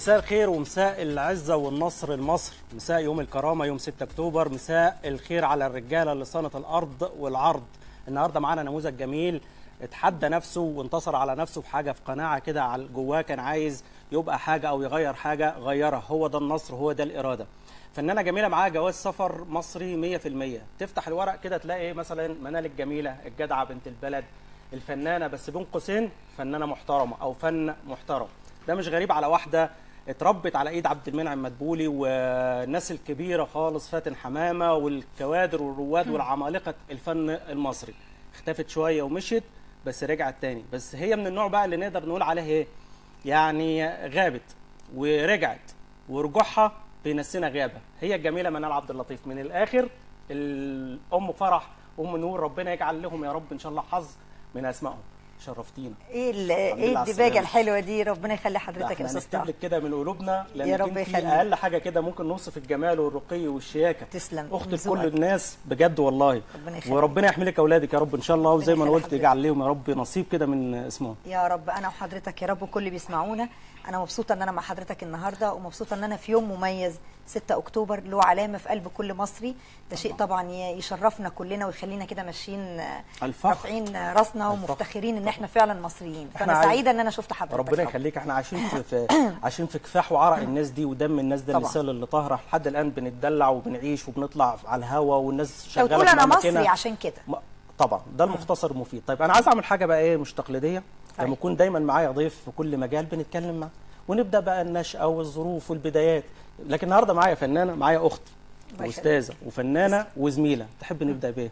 مساء الخير ومساء العزة والنصر لمصر مساء يوم الكرامة يوم 6 أكتوبر مساء الخير على الرجالة اللي صانت الأرض والعرض النهاردة معانا نموذج جميل اتحدى نفسه وانتصر على نفسه في حاجة في قناعة كده على جواه كان عايز يبقى حاجة أو يغير حاجة غيرها هو ده النصر هو ده الإرادة فنانة جميلة معاها جواز سفر مصري 100% تفتح الورق كده تلاقي مثلا منال الجميلة الجدعة بنت البلد الفنانة بس بين قوسين فنانة محترمة أو فن محترم ده مش غريب على واحدة اتربت على ايد عبد المنعم مدبولي والناس الكبيره خالص فاتن حمامه والكوادر والرواد والعمالقه الفن المصري اختفت شويه ومشيت بس رجعت تاني بس هي من النوع بقى اللي نقدر نقول عليه ايه يعني غابت ورجعت ورجوعها بينسينا غابه هي الجميله منال عبد اللطيف من الاخر الام فرح ام نور ربنا يجعل لهم يا رب ان شاء الله حظ من اسمائهم شرفتينا ايه ال- الحمد ايه لله على الدباجه السلامة. الحلوه دي ربنا يخلي لا، حضرتك يا احنا استاذ هنكتب طه لك كده من قلوبنا لان يا رب انت يخليك. اقل حاجه كده ممكن نوصف الجمال والرقي والشياكه تسلم. اخت من لكل ذوقك. الناس بجد والله ربنا يخليك. وربنا يحمي لك اولادك يا رب ان شاء الله وزي ما انا يخلي قلت حضرتك. يجعل لهم يا رب نصيب كده من اسمهم يا رب انا وحضرتك يا رب وكل اللي بيسمعونا انا مبسوطه ان انا مع حضرتك النهارده ومبسوطه ان انا في يوم مميز 6 اكتوبر له علامه في قلب كل مصري ده شيء طبعا ي- يشرفنا كلنا ويخلينا كده ماشيين آه، الفخر. رافعين آه، راسنا الفخر. ومفتخرين ان احنا فعلا مصريين إحنا فانا عايز- سعيده ان انا شفت حضرتك ربنا طبعاً. يخليك احنا عايشين في, في عايشين في كفاح وعرق الناس دي ودم الناس ده طبعاً. المثال اللي طاهره لحد الان بنتدلع وبنعيش وبنطلع على الهوا والناس لو شغاله تقول في انا أماكنها. مصري عشان كده م- طبعا ده المختصر المفيد طيب انا عايز اعمل حاجه بقى ايه مش تقليديه لما طيب. يكون دايما معايا ضيف في كل مجال بنتكلم معاه ونبدا بقى النشأه والظروف والبدايات لكن النهارده معايا فنانه معايا اخت الله يخليك. واستاذه وفنانه وزميله تحب نبدا بايه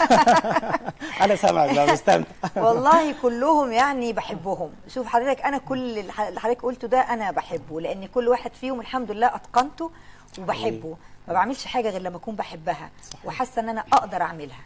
انا سامعك بقى مستمتع والله كلهم يعني بحبهم شوف حضرتك انا كل اللي ح- اللي حضرتك قلته ده انا بحبه لان كل واحد فيهم الحمد لله اتقنته وبحبه ما بعملش حاجه غير لما اكون بحبها وحاسه ان انا اقدر اعملها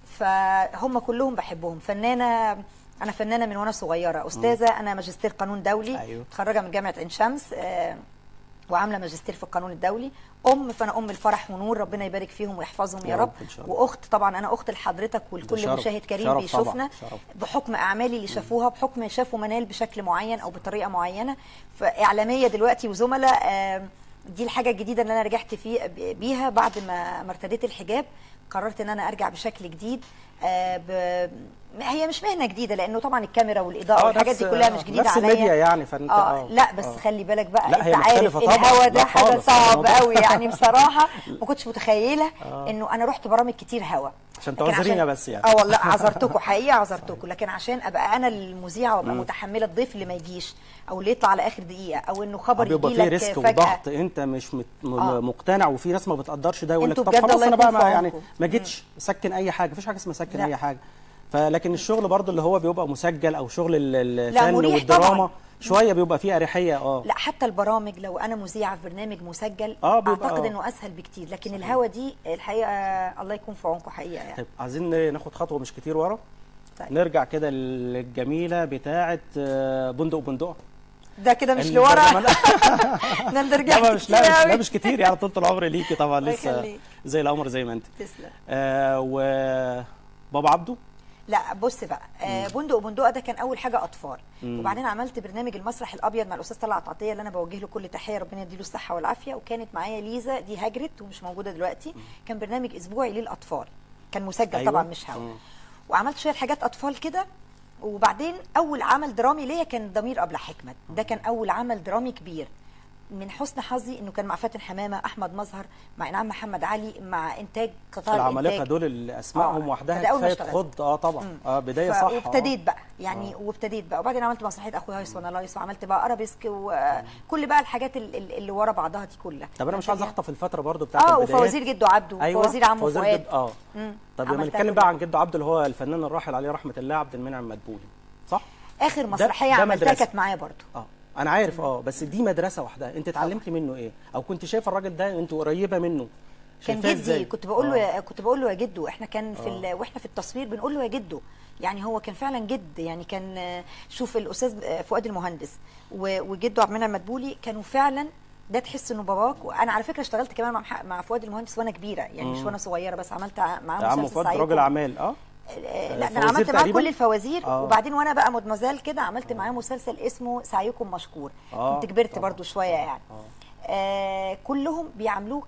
فهم كلهم بحبهم فنانه انا فنانه من وانا صغيره استاذه انا ماجستير قانون دولي أيوه. متخرجه من جامعه عين شمس آه، وعامله ماجستير في القانون الدولي ام فانا ام الفرح ونور ربنا يبارك فيهم ويحفظهم يا, يا رب, رب إن شاء الله. واخت طبعا انا اخت لحضرتك ده ولكل شرف. مشاهد كريم شرف طبعاً. بيشوفنا شرف. بحكم اعمالي اللي شافوها بحكم شافوا منال بشكل معين او بطريقه معينه فاعلاميه دلوقتي وزملاء آم، دي الحاجه الجديده اللي انا رجعت في بيها بعد ما ما ارتديت الحجاب قررت ان انا ارجع بشكل جديد آه، ب... هي مش مهنه جديده لانه طبعا الكاميرا والاضاءه آه، والحاجات نفس- دي كلها مش جديده نفس عليا الميديا يعني، فأنت- اه آه، لا بس آه. خلي بالك بقى لا، هي انت عارف مختلفة طبعاً. الهوا ده لا حاجه خالص. صعب الموضوع- قوي يعني بصراحه ما كنتش متخيله انه انا رحت برامج كتير هوا عشان لكن تعذرينا بس يعني. اه والله عذرتكم حقيقه عذرتكم لكن عشان ابقى انا المذيعه وابقى متحمله الضيف اللي ما يجيش او اللي يطلع على اخر دقيقه او انه خبر بيبقى يجي فيه لك ريسك فجاه وضغط انت مش مت... م- آه. مقتنع وفي ناس ما بتقدرش ده يقول لك انتوا طب بجد خلاص الله انا بقى يكون ما في يعني عونكم. ما جيتش سكن اي حاجه مفيش حاجه اسمها سكن لا. اي حاجه فلكن الشغل برضو اللي هو بيبقى مسجل او شغل ال- لا، الفن مريح والدراما طبعاً. شويه بيبقى فيه اريحيه اه لا حتى البرامج لو انا مذيعه في برنامج مسجل آه، بيبقى اعتقد آه. انه اسهل بكتير لكن الهوا دي الحقيقه الله يكون في عونكم حقيقه يعني طيب عايزين ناخد خطوه مش كتير ورا طيب. نرجع كده للجميله بتاعه آه، بندق بندق ده كده مش لورا البرلمان- ده انت لا رجعت ما مش كتير لا مش, لا أوي. مش كتير يعني طول العمر ليكي طبعا الله لسه يخليك. زي القمر زي ما انت تسلم آه وبابا عبده لا بص بقى آه بندق وبندقه ده كان اول حاجه اطفال وبعدين عملت برنامج المسرح الابيض مع الاستاذ طلعت عطيه اللي انا بوجه له كل تحيه ربنا يديله الصحه والعافيه وكانت معايا ليزا دي هاجرت ومش موجوده دلوقتي كان برنامج اسبوعي للاطفال كان مسجل أيوة. طبعا مش هوا مم. وعملت شويه حاجات اطفال كده وبعدين اول عمل درامي ليا كان ضمير ابله حكمت ده كان اول عمل درامي كبير من حسن حظي انه كان مع فاتن حمامه احمد مظهر مع انعام محمد علي مع انتاج قطاع العمالقه الانتاج دول اللي اسمائهم آه، وحدها ده أول ما كفايه اشتغلت. خض اه طبعا اه بدايه ف- صح وابتديت بقى يعني وابتديت بقى وبعدين عملت مسرحيه اخويا هايس وانا لايس وعملت بقى ارابيسك وكل بقى الحاجات ال- ال- اللي ورا بعضها دي كلها طب انا مش عايز اخطف الفتره برضو بتاعت اه البدايات وفوازير جدو عبده ايوه وفوازير عمو فوازير فؤاد جد اه مم. طب لما عملتها نتكلم كلها. بقى عن جدو عبده اللي هو الفنان الراحل عليه رحمه الله عبد المنعم مدبولي صح اخر مسرحيه ده عملتها مدرسة. كانت معايا برضو اه انا عارف اه بس دي مدرسه وحدها انت اتعلمتي منه ايه او كنت شايفه الراجل ده انت قريبه منه كان شايفاه جدي إزاي؟ كنت بقول له آه. يا كنت بقول له يا جدو احنا كان في ال... واحنا في التصوير بنقول له يا جدو يعني هو كان فعلا جد يعني كان آه، شوف الاستاذ آه، فؤاد المهندس و- وجده عبد المنعم مدبولي كانوا فعلا ده تحس انه باباك وانا على فكره اشتغلت كمان مع مح- مع فؤاد المهندس وانا كبيره يعني مش وانا صغيره بس عملت ع- معاه يا عم مسلسل فؤاد سعيد راجل كوم. اعمال اه آه، لا ده انا فوازير عملت معاه تقريباً؟ كل الفوازير آه. وبعدين وانا بقى مدمزال كده عملت معاه مسلسل اسمه سعيكم مشكور آه، كنت كبرت طبعاً. برضو شويه يعني آه كلهم بيعاملوك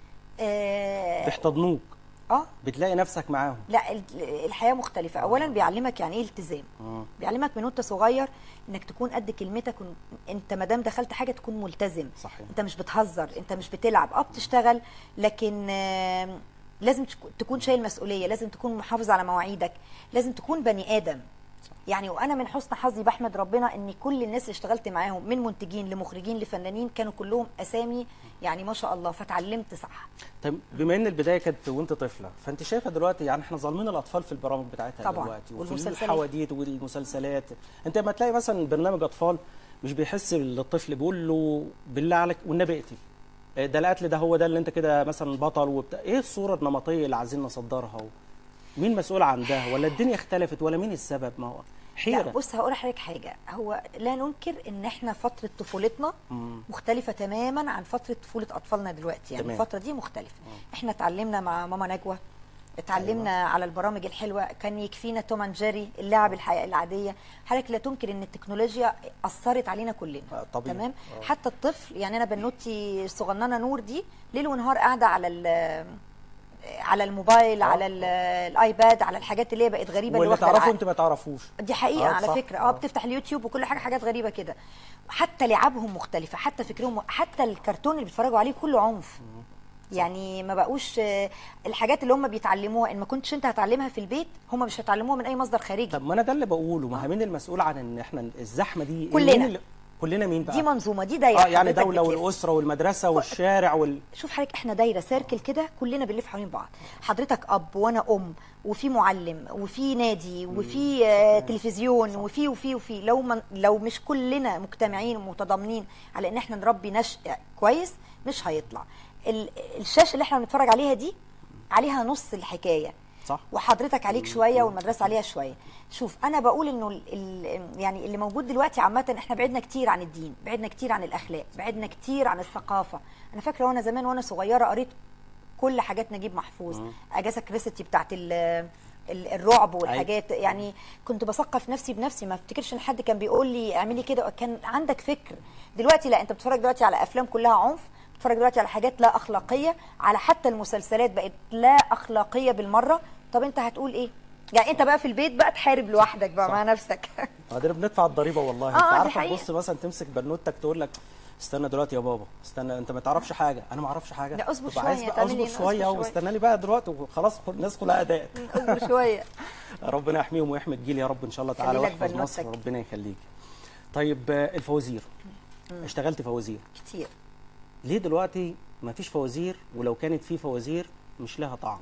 اه, بيحتضنوك آه بتلاقي نفسك معاهم لا ال- الحياه مختلفه اولا بيعلمك يعني ايه التزام آه. بيعلمك من وانت صغير انك تكون قد كلمتك ون- انت ما دام دخلت حاجه تكون ملتزم صحيح. انت مش بتهزر انت مش بتلعب اه بتشتغل لكن آم، لازم تك- تكون شايل مسؤوليه لازم تكون محافظ على مواعيدك لازم تكون بني ادم يعني وانا من حسن حظي بحمد ربنا ان كل الناس اللي اشتغلت معاهم من منتجين لمخرجين لفنانين كانوا كلهم اسامي يعني ما شاء الله فتعلمت صح طيب بما ان البدايه كانت وانت طفله فانت شايفه دلوقتي يعني احنا ظالمين الاطفال في البرامج بتاعتها طبعاً. دلوقتي وفي والمسلسلات. الحواديت والمسلسلات انت لما تلاقي مثلا برنامج اطفال مش بيحس للطفل بيقول له بالله عليك والنبي اقتل آه، ده القتل ده هو ده اللي انت كده مثلا بطل وبتاع ايه الصوره النمطيه اللي عايزين نصدرها مين مسؤول عن ده ولا الدنيا اختلفت ولا مين السبب ما هو لا حيره بص هقول لحضرتك حاجه هو لا ننكر ان احنا فتره طفولتنا مم. مختلفه تماما عن فتره طفوله اطفالنا دلوقتي يعني تمام. الفتره دي مختلفه احنا اتعلمنا مع ماما نجوى اتعلمنا أيوة. على البرامج الحلوه كان يكفينا توم اند جيري اللعب الحقيقة العاديه حضرتك لا تنكر ان التكنولوجيا اثرت علينا كلنا آه، طبيعي. تمام آه. حتى الطفل يعني انا بنوتي الصغننه نور دي ليل ونهار قاعده على ال- على الموبايل آه. على ال- الايباد على الحاجات اللي هي بقت غريبه اللي واللي واخده تعرفه العقل. انت ما تعرفوش دي حقيقه آه، على صح. فكره اه آه. بتفتح اليوتيوب وكل حاجه حاجات غريبه كده حتى لعبهم مختلفه حتى فكرهم حتى الكرتون اللي بيتفرجوا عليه كله عنف يعني ما بقوش آه، الحاجات اللي هم بيتعلموها ان ما كنتش انت هتعلمها في البيت هم مش هيتعلموها من اي مصدر خارجي طب ما انا ده اللي بقوله ما هي مين المسؤول عن ان احنا الزحمه دي كلنا. مين اللي- كلنا مين بقى دي منظومه دي دايره اه يعني حضرتك دوله بتلف. والاسره والمدرسه والشارع وال شوف حضرتك احنا دايره سيركل كده كلنا بنلف حوالين بعض حضرتك اب وانا ام وفي معلم وفي نادي وفي آه تلفزيون وفي وفي وفي لو من لو مش كلنا مجتمعين ومتضامنين على ان احنا نربي نشء كويس مش هيطلع ال- الشاشه اللي احنا بنتفرج عليها دي عليها نص الحكايه صح وحضرتك عليك شويه والمدرسه عليها شويه شوف انا بقول انه ال ال يعني اللي موجود دلوقتي عامه احنا بعدنا كتير عن الدين بعدنا كتير عن الاخلاق بعدنا كتير عن الثقافه انا فاكره وانا زمان وانا صغيره قريت كل حاجات نجيب محفوظ اجازه كريستي بتاعت ال ال- الرعب والحاجات يعني كنت بثقف نفسي بنفسي ما افتكرش ان حد كان بيقول لي اعملي كده كان عندك فكر دلوقتي لا انت بتتفرج دلوقتي على افلام كلها عنف بتتفرج دلوقتي على حاجات لا اخلاقيه على حتى المسلسلات بقت لا اخلاقيه بالمره طب انت هتقول ايه يعني انت بقى في البيت بقى تحارب لوحدك بقى صح. مع نفسك بعدين بندفع الضريبه والله آه، انت دي عارفه حقيقة. تبص مثلا تمسك بنوتك تقول لك استنى دلوقتي يا بابا استنى انت ما تعرفش حاجه انا ما اعرفش حاجه لا، اصبر طب شوية، عايز بقى تعمل اصبر إيه؟ شويه اصبر شوية. واستنى لي بقى دلوقتي وخلاص الناس كلها اداء اصبر شويه ربنا يحميهم ويحمي الجيل يا رب ان شاء الله تعالى خلي لك ويحفظ مصر بنوتك. ربنا يخليك طيب آه، الفوازير اشتغلت فوازير كتير ليه دلوقتي ما فيش فوازير ولو كانت في فوازير مش لها طعم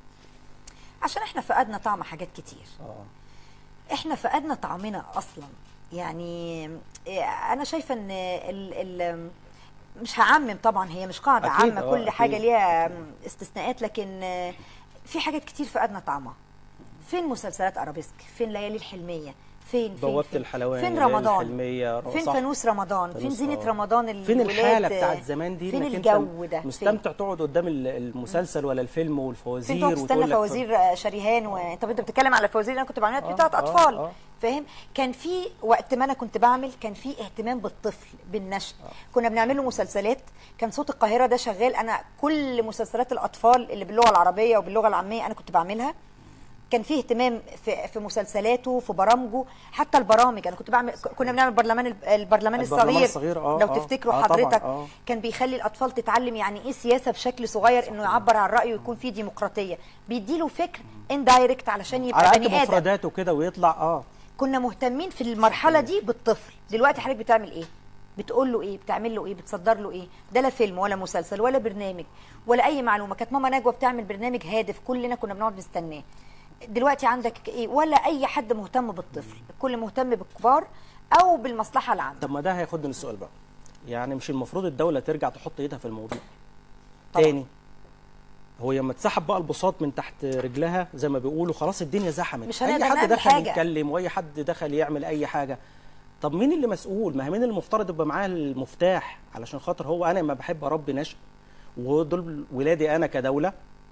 عشان احنا فقدنا طعم حاجات كتير اه احنا فقدنا طعمنا اصلا يعني إيه، انا شايفه ان ال ال مش هعمم طبعا هي مش قاعده أكيد، عامه آه، كل أكيد. حاجه ليها استثناءات لكن آه، في حاجات كتير فقدنا طعمها فين مسلسلات ارابيسك فين ليالي الحلميه فين فين بوابه فين, الحلواني فين ليالي رمضان الحلمية، فين صح. فانوس رمضان فين فانوس، زينه آه. رمضان فين الولاد، الحاله آه، بتاعت زمان دي فين إنك الجو ده فين؟ مستمتع تقعد قدام ال- المسلسل ولا الفيلم والفوازير فين تقعد تستنى وتقول لك فوازير آه، شريهان و... طب انت بتتكلم على الفوازير اللي انا كنت بعملها دي آه، بتاعت آه، اطفال آه. فاهم كان في وقت ما انا كنت بعمل كان في اهتمام بالطفل بالنشء كنا بنعمل له مسلسلات كان صوت القاهره ده شغال انا كل مسلسلات الاطفال اللي باللغه العربيه وباللغه العاميه انا كنت بعملها كان فيه اهتمام في في مسلسلاته في برامجه حتى البرامج انا كنت بعمل كنا بنعمل برلمان البرلمان البرلمان الصغير, الصغير، آه، لو آه. تفتكروا آه، طبعاً، حضرتك آه. كان بيخلي الاطفال تتعلم يعني ايه سياسه بشكل صغير انه يعبر عن رايه ويكون فيه ديمقراطيه بيديله فكر اندايركت علشان يبقى على قد بني ادم مفرداته كده ويطلع اه كنا مهتمين في المرحله دي بالطفل دلوقتي حضرتك بتعمل ايه بتقول له ايه بتعمل له ايه بتصدر له ايه ده لا فيلم ولا مسلسل ولا برنامج ولا اي معلومه كانت ماما نجوى بتعمل برنامج هادف كلنا كنا بنقعد نستناه دلوقتي عندك ايه ولا اي حد مهتم بالطفل الكل مهتم بالكبار او بالمصلحه العامه طب ما ده هياخدني للسؤال بقى يعني مش المفروض الدوله ترجع تحط ايدها في الموضوع طبعاً. تاني هو لما تسحب بقى البساط من تحت رجلها زي ما بيقولوا خلاص الدنيا زحمت مش اي هنقدر حد نعمل دخل حاجة. يتكلم واي حد دخل يعمل اي حاجه طب مين اللي مسؤول ما هي مين اللي المفترض يبقى معاه المفتاح علشان خاطر هو انا ما بحب اربي نشء ودول ولادي انا كدوله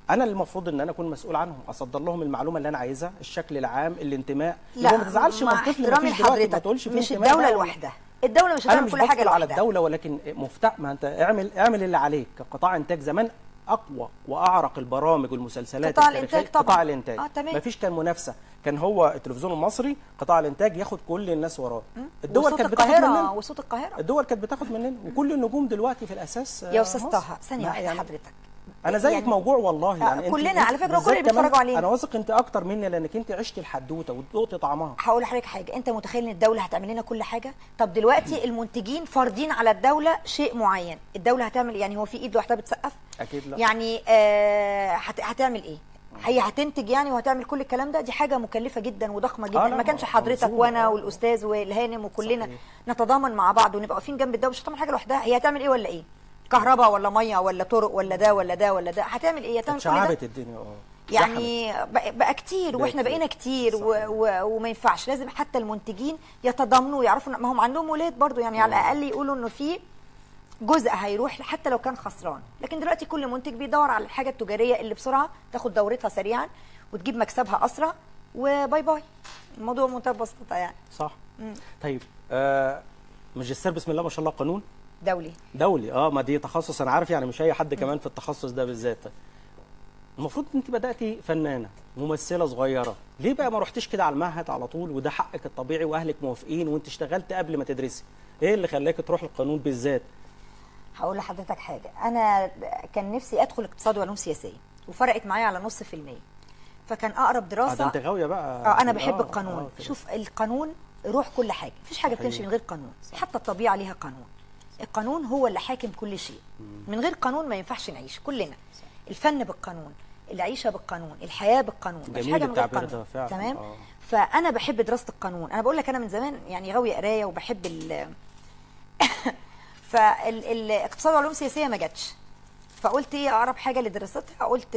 انا المفروض ان انا اكون مسؤول عنهم اصدر لهم المعلومه اللي انا عايزها الشكل العام الانتماء يبقى ما تزعلش من مع الطفل احترامي مفيش دلوقتي ما لحضرتك تقولش في مش انتماء الدوله ده. لوحدها الدوله مش انا هتعمل مش كل حاجه بفصل على لوحدها الدوله ولكن مفتاح ما انت اعمل اعمل اللي عليك كقطاع انتاج زمان اقوى واعرق البرامج والمسلسلات قطاع التاريخية الإنتاج طبعاً. قطاع الانتاج آه، تمام. ما فيش كان منافسه كان هو التلفزيون المصري قطاع الانتاج ياخد كل الناس وراه الدول وصوت كانت بتاخد القاهره مننا وصوت القاهره الدول كانت بتاخد مننا وكل النجوم دلوقتي في الاساس آه، يا استاذ مصر. طه ثانيه ما واحده يعني حضرتك انا زيك يعني- موجوع والله يعني انت- كلنا انت على فكرة كل بالذات اللي كمان بيتفرجوا علينا. انا واثق انت اكتر مني لانك انت عشتي الحدوته وذقتي طعمها هقول لحضرتك حاجه انت متخيل ان الدوله هتعمل لنا كل حاجه طب دلوقتي المنتجين فارضين على الدوله شيء معين الدوله هتعمل يعني هو في ايد لوحدها بتسقف اكيد لا يعني آه هت- هتعمل ايه هي هتنتج يعني وهتعمل كل الكلام ده دي حاجه مكلفه جدا وضخمه جدا آه لا، ما كانش ما- حضرتك منظومة، وانا آه. والاستاذ والهانم وكلنا صحيح. نتضامن مع بعض ونبقى واقفين جنب الدوله مش هتعمل حاجه لوحدها هي هتعمل ايه ولا ايه كهرباء ولا ميه ولا طرق ولا ده ولا ده ولا ده هتعمل ايه هتعمل كل ده اتشعبت الدنيا اه يعني بقى, بقى كتير بقى واحنا كتير. بقينا كتير و صحيح. و وما ينفعش لازم حتى المنتجين يتضامنوا ويعرفوا إن- ما هم عندهم ولاد برضو يعني على الاقل يقولوا انه في جزء هيروح حتى لو كان خسران لكن دلوقتي كل منتج بيدور على الحاجه التجاريه اللي بسرعه تاخد دورتها سريعا وتجيب مكسبها اسرع وباي باي الموضوع منتهى البساطه يعني صح طيب آه ماجستير بسم الله ما شاء الله قانون دولي دولي اه ما دي تخصص انا عارف يعني مش اي حد كمان في التخصص ده بالذات المفروض انت بداتي فنانه ممثله صغيره ليه بقى ما رحتيش كده على المعهد على طول وده حقك الطبيعي واهلك موافقين وانت اشتغلت قبل ما تدرسي ايه اللي خلاك تروح القانون بالذات هقول لحضرتك حاجه انا كان نفسي ادخل اقتصاد وعلوم سياسيه وفرقت معايا على نص في المية فكان اقرب اه دراسه ده انت غاويه بقى اه انا بحب آه، القانون آه، كده. شوف القانون روح كل حاجه مفيش حاجه صحيح. بتمشي من غير قانون حتى الطبيعه ليها قانون القانون هو اللي حاكم كل شيء من غير قانون ما ينفعش نعيش كلنا الفن بالقانون العيشه بالقانون الحياه بالقانون مفيش جميل حاجه من غير التعبير قانون ده فعلا، تمام آه. فانا بحب دراسه القانون انا بقول لك انا من زمان يعني غاويه قرايه وبحب ال فالاقتصاد وعلوم سياسيه ما جاتش فقلت ايه اقرب حاجه لدراستها قلت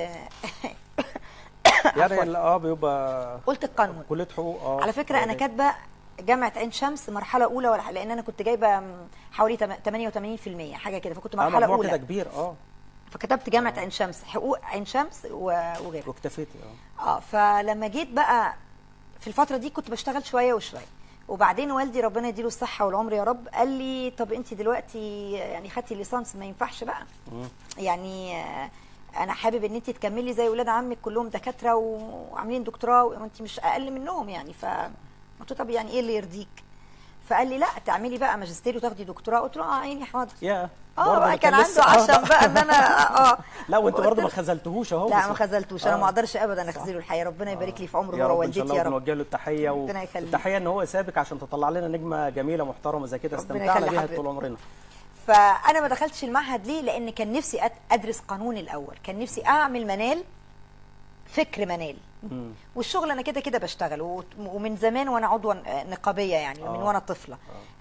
يعني عفواً. ال- اه بيبقى قلت القانون كليه حقوق اه على فكره انا يعني كاتبه جامعه عين شمس مرحله اولى ولا لان انا كنت جايبه م- حوالي تم- 88% حاجه كده فكنت آه، مرحله مجموع كده اولى كبير اه فكتبت جامعه عين شمس حقوق عين شمس و- وغيرها واكتفيتي اه اه فلما جيت بقى في الفتره دي كنت بشتغل شويه وشويه وبعدين والدي ربنا يديله الصحه والعمر يا رب قال لي طب انت دلوقتي يعني خدتي الليسانس ما ينفعش بقى مم. يعني آه، انا حابب ان انت تكملي زي ولاد عمك كلهم دكاتره وعاملين دكتوراه وانت مش اقل منهم يعني ف قلت له طب يعني ايه اللي يرضيك فقال لي لا تعملي بقى ماجستير وتاخدي دكتوراه قلت له اه عيني حاضر يا اه برضه بقى كان لسه- عنده آه، عشان بقى ان انا اه لا وانت وقلت برضه ما له- خذلتهوش اهو لا بس- ما خذلتوش انا آه. ما اقدرش ابدا اخذله الحقيقه ربنا يبارك لي في عمره يا هو رب ان شاء ووالدتي الله يا رب بنوجه له التحيه ربنا يخليك. التحيه ان هو سابك عشان تطلع لنا نجمه جميله محترمه زي كده ربنا استمتعنا يخلي بيها حضرتك. طول عمرنا فانا ما دخلتش المعهد ليه لان كان نفسي أد- ادرس قانون الاول كان نفسي اعمل منال فكر منال مم. والشغل انا كده كده بشتغل و- ومن زمان وانا عضوه نقابيه يعني من آه. وانا طفله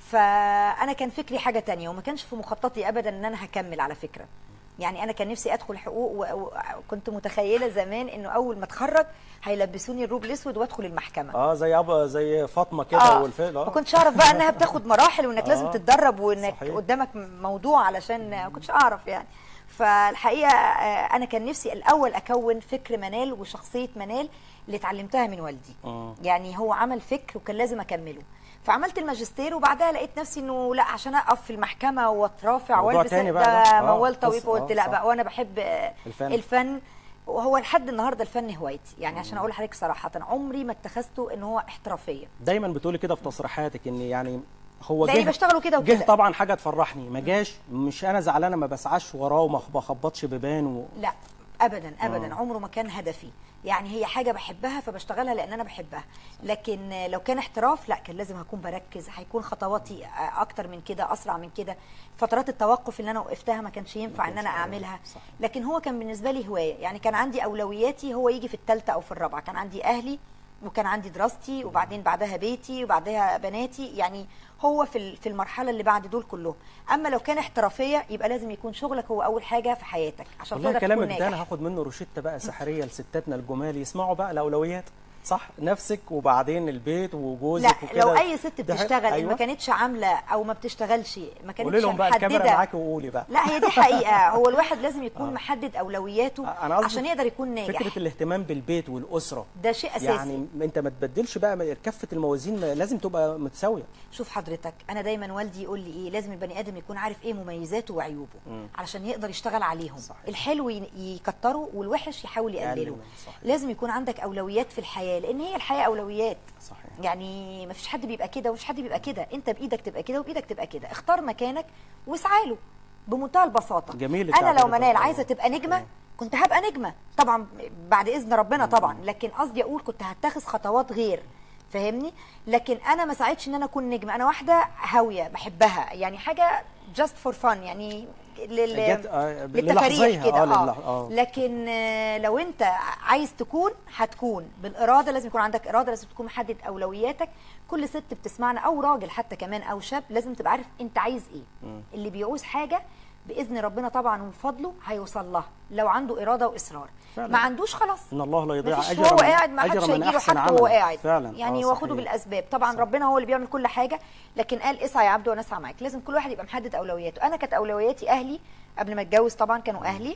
فانا كان فكري حاجه تانية وما كانش في مخططي ابدا ان انا هكمل على فكره يعني انا كان نفسي ادخل حقوق و- و- وكنت متخيله زمان انه اول ما اتخرج هيلبسوني الروب الاسود وادخل المحكمه اه زي ابا زي فاطمه كده اه والفيل ما اه كنتش اعرف بقى انها بتاخد مراحل وانك لازم آه. تتدرب وانك صحيح. قدامك موضوع علشان ما كنتش اعرف يعني فالحقيقه آه، انا كان نفسي الاول اكون فكر منال وشخصيه منال اللي اتعلمتها من والدي آه. يعني هو عمل فكر وكان لازم اكمله فعملت الماجستير وبعدها لقيت نفسي انه لا عشان اقف في المحكمه واترافع موضوع والبس تاني بقى ده ده. آه، موال طويل قصة. فقلت آه، لا صح. بقى وانا بحب آه، الفن. الفن وهو لحد النهارده الفن هوايتي يعني عشان اقول لحضرتك صراحه عمري ما اتخذته ان هو احترافيه دايما بتقولي كده في تصريحاتك ان يعني هو لاني جه بشتغله كده جه وكده طبعا حاجه تفرحني ما جاش مش انا زعلانه ما بسعاش وراه وما بخبطش بيبان و... لا ابدا ابدا آه. عمره ما كان هدفي يعني هي حاجه بحبها فبشتغلها لان انا بحبها لكن لو كان احتراف لا كان لازم هكون بركز هيكون خطواتي اكتر من كده اسرع من كده فترات التوقف اللي انا وقفتها ما كانش ينفع ان كانش- انا آه، اعملها صح. لكن هو كان بالنسبه لي هوايه يعني كان عندي اولوياتي هو يجي في الثالثه او في الرابعه كان عندي اهلي وكان عندي دراستي وبعدين بعدها بيتي وبعدها بناتي يعني هو في ال- في المرحله اللي بعد دول كلهم اما لو كان احترافيه يبقى لازم يكون شغلك هو اول حاجه في حياتك عشان والله تقدر تكون كلامك ده ناجح انا هاخد منه روشته بقى سحريه لستاتنا الجمال يسمعوا بقى الاولويات صح نفسك وبعدين البيت وجوزك لا وكده لو اي ست ده حاجة- بتشتغل أيوة. أيوة. ما كانتش عامله او ما بتشتغلش ما كانتش قولي لهم بقى الكاميرا محددة. معاكي وقولي بقى لا هي دي حقيقه هو الواحد لازم يكون محدد اولوياته انا قصدي عشان يقدر يكون ناجح فكره الاهتمام بالبيت والاسره ده شيء اساسي يعني انت ما تبدلش بقى كفه الموازين ما لازم تبقى متساويه شوف حضرتك انا دايما والدي يقول لي ايه لازم البني ادم يكون عارف ايه مميزاته وعيوبه علشان يقدر يشتغل عليهم صحيح. الحلو ي- يكتره والوحش يحاول يقلله يقلله منه، صحيح. لازم يكون عندك اولويات في الحياه لان هي الحياه اولويات صحيح يعني ما فيش حد بيبقى كده ومفيش حد بيبقى كده انت بايدك تبقى كده وبايدك تبقى كده اختار مكانك واسعى له بمنتهى البساطه جميل انا التعبير لو ده. منال آه. عايزه تبقى نجمه كنت هبقى نجمه طبعا بعد اذن ربنا طبعا لكن قصدي اقول كنت هتخذ خطوات غير فاهمني لكن انا ما ساعدش ان انا اكون نجمه انا واحده هاويه بحبها يعني حاجه جاست فور فن يعني لل... جت- آه، للتفاريح للحظيها، كده آه، اه, للح- آه. لكن آه، لو انت عايز تكون هتكون بالاراده لازم يكون عندك اراده لازم تكون محدد اولوياتك كل ست بتسمعنا او راجل حتى كمان او شاب لازم تبقى عارف انت عايز ايه اللي بيعوز حاجه باذن ربنا طبعا وبفضله هيوصل لها لو عنده اراده واصرار فعلا. ما عندوش خلاص ان الله لا يضيع مفيش اجر وهو من- قاعد ما أجر حدش من هيجيله أحسن حتى وهو عملا. قاعد فعلا يعني آه، واخده صحيح. بالاسباب طبعا ربنا هو اللي بيعمل كل حاجه لكن قال اسعى يا عبد وانا اسعى معاك لازم كل واحد يبقى محدد اولوياته انا كانت اولوياتي اهلي قبل ما اتجوز طبعا كانوا اهلي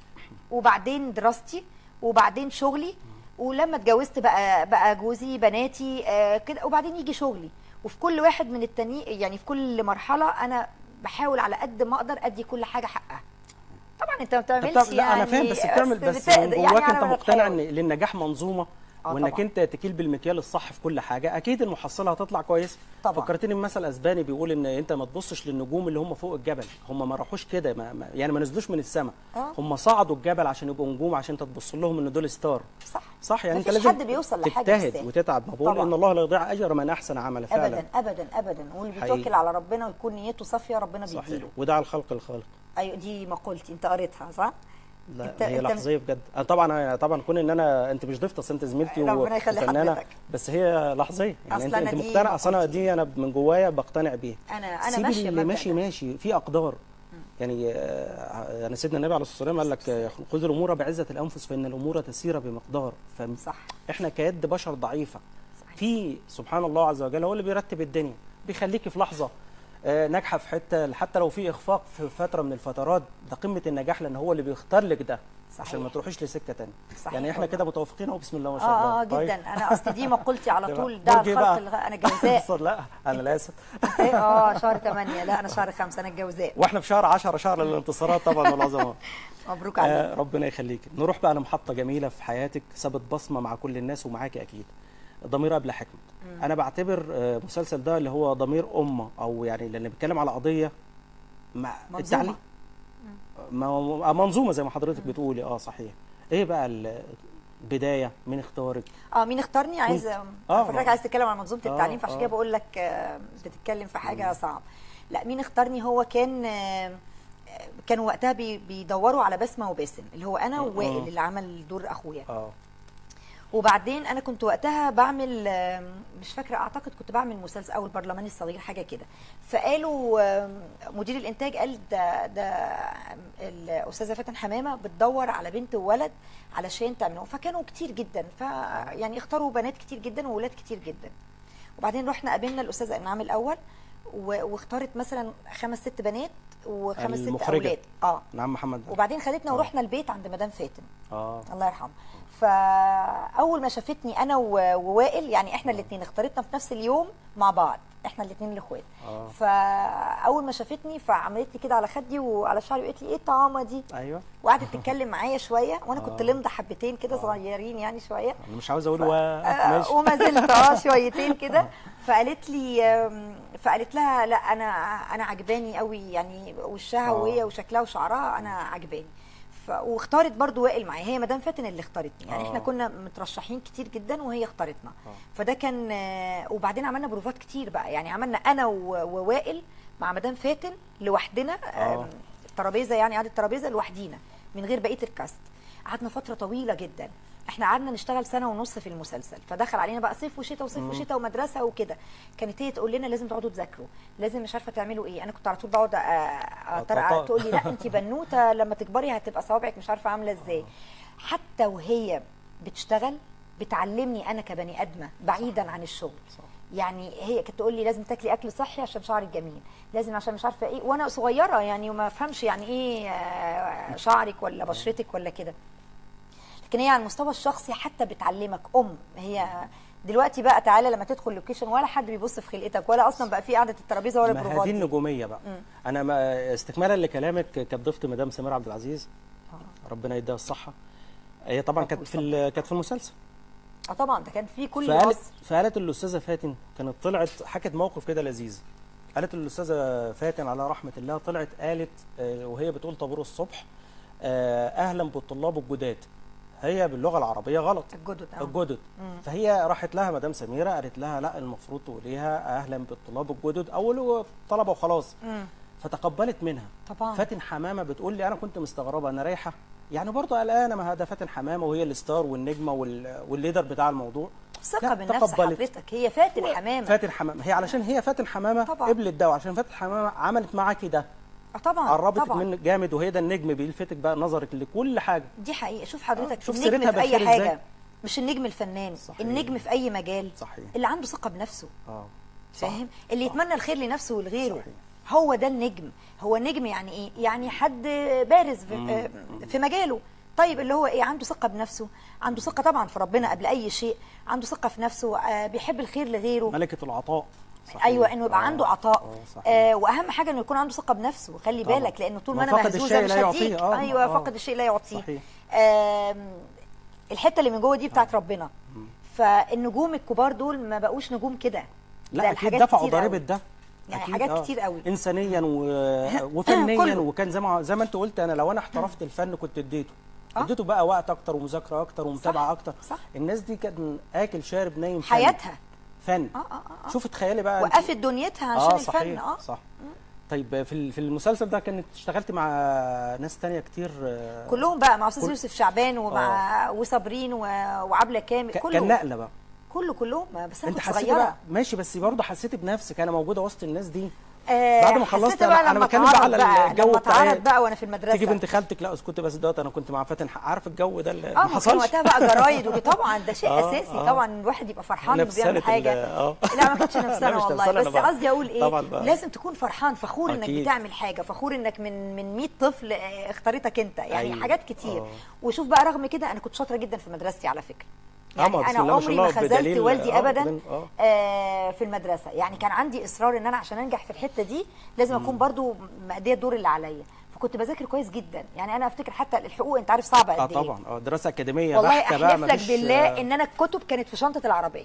وبعدين دراستي وبعدين شغلي ولما اتجوزت بقى بقى جوزي بناتي آه كده وبعدين يجي شغلي وفي كل واحد من التاني يعني في كل مرحله انا بحاول على قد ما اقدر ادي كل حاجه حقها طبعا انت ما بتعملش طب لا انا يعني فاهم بس بتعمل بس بت- من يعني جواك على انت ما مقتنع ان تحاول. للنجاح منظومه آه وانك طبعاً. انت تكيل بالمكيال الصح في كل حاجه اكيد المحصله هتطلع كويسه طبعاً. فكرتني بمثل اسباني بيقول ان انت ما تبصش للنجوم اللي هم فوق الجبل هم ما راحوش كده ما ما يعني ما نزلوش من السماء آه. هم صعدوا الجبل عشان يبقوا نجوم عشان انت تبص لهم ان دول ستار صح صح يعني انت مفيش لازم حد بيوصل لحاجة تجتهد بالسهل. وتتعب ما بقول طبعاً. ان الله لا يضيع اجر من احسن عملا فعلا ابدا ابدا ابدا واللي حقيقي. بيتوكل على ربنا ويكون نيته صافيه ربنا صحيح بيديله ودع الخلق الخالق ايوه دي مقولتي انت قريتها صح لا انت- هي انت- لحظيه بجد أنا طبعا طبعا كون ان انا انت مش ضيفه اصل انت زميلتي و- ربنا يخلي وفنانة، حضرتك. بس هي لحظيه يعني أصل انت أنا انت دي مقتنع اصل انا مقولتي. دي انا من جوايا بقتنع بيها انا انا سيب ماشيه اللي بمبدأ ماشي ده. ماشي في اقدار يعني آه، يعني سيدنا النبي عليه الصلاه والسلام قال لك آه، خذ الامور بعزه الانفس فان الامور تسير بمقدار صح فاحنا كيد بشر ضعيفه صحيح. في سبحان الله عز وجل هو اللي بيرتب الدنيا بيخليكي في لحظه آه، ناجحه في حته حتى لو في اخفاق في فتره من الفترات ده قمه النجاح لان هو اللي بيختار لك ده صحيح. عشان ما تروحيش لسكه تانية صحيح يعني احنا والله. كده متوافقين اهو بسم الله ما شاء الله اه اه طيب. جدا انا اصل دي مقولتي على تمام. طول ده برج إيه الخلق بقى؟ الغ... انا جوزاء صار لا انا الاسد إيه؟ اه شهر 8 لا انا شهر 5 انا الجوزاء واحنا في شهر 10 شهر الانتصارات طبعا والعظمات مبروك عليك آه ربنا يخليك نروح بقى لمحطه جميله في حياتك سابت بصمه مع كل الناس ومعاكي اكيد ضمير قبل حكمة انا بعتبر آه، المسلسل ده اللي هو ضمير امه او يعني اللي بيتكلم على قضيه مع منظومة. التعليم ما- منظومه زي ما حضرتك بتقولي اه صحيح ايه بقى ال- البدايه مين اختارك اه مين اختارني عايز آه. فاكرك عايز تتكلم عن منظومه آه، التعليم فعشان آه. كده بقول لك آه، بتتكلم في حاجه صعب لا مين اختارني هو كان آه، كانوا وقتها بي- بيدوروا على بسمه وباسم اللي هو انا ووائل اللي عمل دور اخويا اه وبعدين انا كنت وقتها بعمل آم، مش فاكره اعتقد كنت بعمل مسلسل او البرلمان الصغير حاجه كده فقالوا آم، مدير الانتاج قال ده ده الاستاذه فاتن حمامه بتدور على بنت وولد علشان تعملوا فكانوا كتير جدا فيعني اختاروا بنات كتير جدا وولاد كتير جدا وبعدين رحنا قابلنا الاستاذه انعام الاول و- واختارت مثلا خمس ست بنات وخمس ست المخرجة. اولاد اه نعم محمد ده. وبعدين خدتنا آه. ورحنا البيت عند مدام فاتن اه الله يرحمه فاول ما شافتني انا و- ووائل يعني احنا الاثنين اختارتنا في نفس اليوم مع بعض احنا الاثنين الاخوات آه. فاول ما شافتني فعملت لي كده على خدي وعلى شعري وقالت لي ايه الطعامه دي ايوه وقعدت تتكلم معايا شويه وانا كنت آه. لمضه حبتين كده صغيرين يعني شويه انا مش عاوز اقول و... آه، ماشي وما زلت اه شويتين كده فقالت لي آم، فقالت لها لا انا انا عجباني قوي يعني وشها آه. وهي وشكلها وشعرها انا عجباني ف... واختارت برضو وائل معايا هي مدام فاتن اللي اختارتني يعني آه. احنا كنا مترشحين كتير جدا وهي اختارتنا آه. فده كان آه، وبعدين عملنا بروفات كتير بقى يعني عملنا انا و- ووائل مع مدام فاتن لوحدنا آه. آم، الترابيزه يعني قعدت الترابيزه لوحدينا من غير بقيه الكاست قعدنا فتره طويله جدا احنا قعدنا نشتغل سنه ونص في المسلسل فدخل علينا بقى صيف وشتاء وصيف وشتاء ومدرسه وكده كانت هي تقول لنا لازم تقعدوا تذاكروا لازم مش عارفه تعملوا ايه انا كنت على طول بقعد أ- أ- أطقطق. تقول لي لا انت بنوته لما تكبري هتبقى صوابعك مش عارفه عامله ازاي حتى وهي بتشتغل بتعلمني انا كبني ادمه بعيدا عن الشغل صح. يعني هي كانت تقول لي لازم تاكلي اكل صحي عشان شعرك جميل لازم عشان مش عارفه ايه وانا صغيره يعني وما افهمش يعني ايه آه، شعرك ولا بشرتك ولا كده لكن هي على المستوى الشخصي حتى بتعلمك ام هي دلوقتي بقى تعالى لما تدخل لوكيشن ولا حد بيبص في خلقتك ولا اصلا بقى في قعده الترابيزه ولا ما البروفات هذه دي. النجوميه بقى انا ما استكمالا لكلامك كانت ضيفت مدام سمير عبد العزيز ربنا يديها الصحه هي طبعا كانت في ال- كانت في المسلسل اه طبعا ده كان في كل فقالت مصر فقالت الاستاذه فاتن كانت طلعت حكت موقف كده لذيذ قالت الاستاذه فاتن على رحمه الله طلعت قالت آه، وهي بتقول طابور الصبح آه، اهلا بالطلاب الجداد هي باللغه العربيه غلط الجدد اه الجدد فهي راحت لها مدام سميره قالت لها لا المفروض تقوليها اهلا بالطلاب الجدد اول طلبه وخلاص مم. فتقبلت منها طبعا فاتن حمامه بتقول لي انا كنت مستغربه انا رايحه يعني برضه قلقانه ما ده فاتن حمامه وهي الستار والنجمه وال... والليدر بتاع الموضوع ثقه لا، بالنفس تقبلت. حضرتك هي فاتن حمامه فاتن حمامه هي علشان هي فاتن حمامه طبعا. قبلت ده وعشان فاتن حمامه عملت معاكي ده اه طبعا قربتك طبعا من جامد وهي ده النجم بيلفتك بقى نظرك لكل حاجه دي حقيقه شوف حضرتك آه، شوف النجم سيرتها في اي بخير حاجه إزاي. مش النجم الفنان صحيح. النجم في اي مجال صحيح. اللي عنده ثقه بنفسه اه صح. فاهم اللي يتمنى الخير لنفسه ولغيره صحيح. هو ده النجم هو النجم يعني ايه يعني حد بارز في, آه، في مجاله طيب اللي هو ايه عنده ثقه بنفسه عنده ثقه طبعا في ربنا قبل اي شيء عنده ثقه في نفسه آه، بيحب الخير لغيره ملكه العطاء صحيح. ايوه انه يبقى آه، عنده عطاء آه، صحيح. آه واهم حاجه انه يكون عنده ثقه بنفسه خلي طبعا. بالك لانه طول ما ما انا فقد مهزوزه الشيء مش لا يعطيه. هديك آه، ايوه آه. فقد الشيء لا يعطيه صحيح. آم، الحته اللي من جوه دي بتاعت ربنا فالنجوم الكبار دول ما بقوش نجوم كده لا ده اكيد الحاجات دفعوا كتير ضريبه قوي. ده يعني أكيد، حاجات آه. كتير قوي. انسانيا و... وفنيا كله. وكان زي ما زي ما انت قلت انا لو انا احترفت الفن كنت اديته آه. اديته بقى وقت اكتر ومذاكره اكتر ومتابعه صح، اكتر صح. الناس دي كان اكل شارب نايم فن. حياتها فن آه، آه، آه. شوف تخيلي بقى أنت- وقفت دنيتها عشان اه الفن صحيح اه صح طيب في ال- في المسلسل ده كانت اشتغلت مع ناس تانية كتير آه، كلهم بقى مع استاذ كل- يوسف شعبان ومع وصابرين و- وعبله كامل ك- كله كان نقله بقى كله كلهم بس انا انت كنت حسيتي صغيره بقى ماشي بس برضه حسيتي بنفسك انا موجوده وسط الناس دي آه، بعد ما خلصت حسيت أنا- بقى أنا لما بتكلم بقى اتعرض على بقى الجو لما بتاع- اتعرض بقى وانا في المدرسه تيجي بنت خالتك لا اسكتي بس دوت انا كنت مع فاتن عارف الجو ده اللي اه ما ما كان حصلش وقتها بقى جرايد وطبعا ده شيء آه، اساسي آه. طبعا الواحد يبقى فرحان انه نفسنة بيعمل ال- حاجه آه. لا ما كانتش لا، نفسنا مش والله نفسنا بس بقى. قصدي اقول ايه طبعا بقى. لازم تكون فرحان فخور انك أكيد. بتعمل حاجه فخور انك من من 100 طفل آه، اختارتك انت يعني أيوة. حاجات كتير آه. وشوف بقى رغم كده انا كنت شاطره جدا في مدرستي على فكره آه، يعني ما بسم انا الله ما شاء عمري ما الله خذلت بدليل- والدي آه، ابدا بدليل- آه. آه، في المدرسه يعني كان عندي اصرار ان انا عشان انجح في الحته دي لازم اكون برضو مأديه الدور اللي عليا فكنت بذاكر كويس جدا يعني انا افتكر حتى الحقوق انت عارف صعبه اه قد ايه طبعا اه دراسه اكاديميه والله بحته بقى احلف لك مفيش بالله آه، ان انا الكتب كانت في شنطه العربيه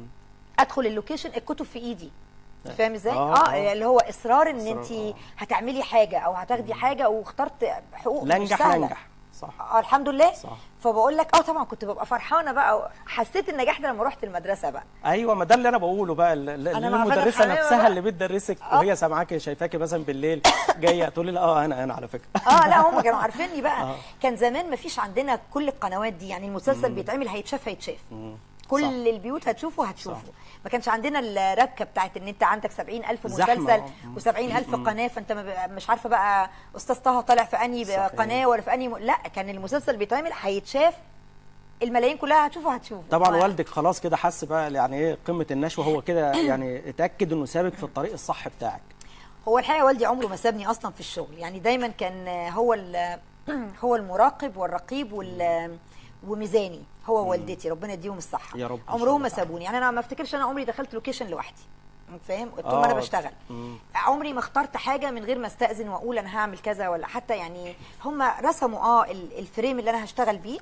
ادخل اللوكيشن الكتب في ايدي أنت فاهم ازاي؟ آه، اه, آه. اللي هو اصرار ان إصرار، انت آه. هتعملي حاجه او هتاخدي حاجه واخترت حقوق لا مش انجح سهلة. لا انجح صح اه الحمد لله صح. فبقول لك اه طبعا كنت ببقى فرحانه بقى حسيت النجاح ده لما رحت المدرسه بقى ايوه ما ده اللي انا بقوله بقى ال- ال- أنا مع فتن المدرسه حمامة نفسها بقى. اللي بتدرسك وهي سامعاكي شايفاكي مثلا بالليل جايه تقول لي لا اه انا انا على فكره اه لا هم كانوا عارفيني بقى آه. كان زمان ما فيش عندنا كل القنوات دي يعني المسلسل بيتعمل هيتشاف هيتشاف كل صح. البيوت هتشوفه هتشوفه ما كانش عندنا الركه بتاعت ان انت عندك 70000 زحمة، مسلسل آه. و70000 قناه فانت ما بقى- مش عارفه بقى استاذ طه طالع في انهي صحيح. قناه ولا في انهي م... لا كان المسلسل بيتعمل هيتشاف الملايين كلها هتشوفه هتشوفه طبعا ما- والدك خلاص كده حس بقى يعني ايه قمه النشوه هو كده يعني اتاكد انه سابك في الطريق الصح بتاعك هو الحقيقه والدي عمره ما سابني اصلا في الشغل يعني دايما كان هو ال- هو المراقب والرقيب وال وميزاني هو والدتي ربنا يديهم الصحه يا رب إن شاء عمرهم الله ما تعالى. سابوني يعني انا ما افتكرش انا عمري دخلت لوكيشن لوحدي فاهم طول آه. ما انا بشتغل مم. عمري ما اخترت حاجه من غير ما استاذن واقول انا هعمل كذا ولا حتى يعني هم رسموا اه ال- الفريم اللي انا هشتغل بيه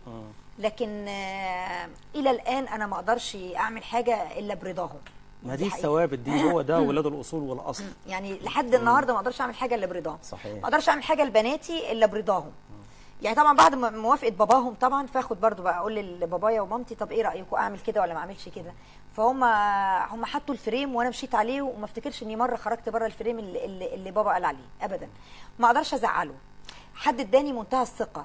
لكن آه الى الان انا ما اقدرش اعمل حاجه الا برضاهم ما دي حقيقة. الثوابت دي هو ده ولاد الاصول والاصل يعني لحد النهارده ما اقدرش اعمل حاجه الا برضاهم صحيح. ما اقدرش اعمل حاجه لبناتي الا برضاهم يعني طبعا بعد ما موافقه باباهم طبعا فاخد برضو بقى اقول لبابايا ومامتي طب ايه رايكم اعمل كده ولا ما اعملش كده فهم هم حطوا الفريم وانا مشيت عليه وما افتكرش اني مره خرجت بره الفريم اللي, اللي, اللي بابا قال عليه ابدا ما اقدرش ازعله حد اداني منتهى الثقه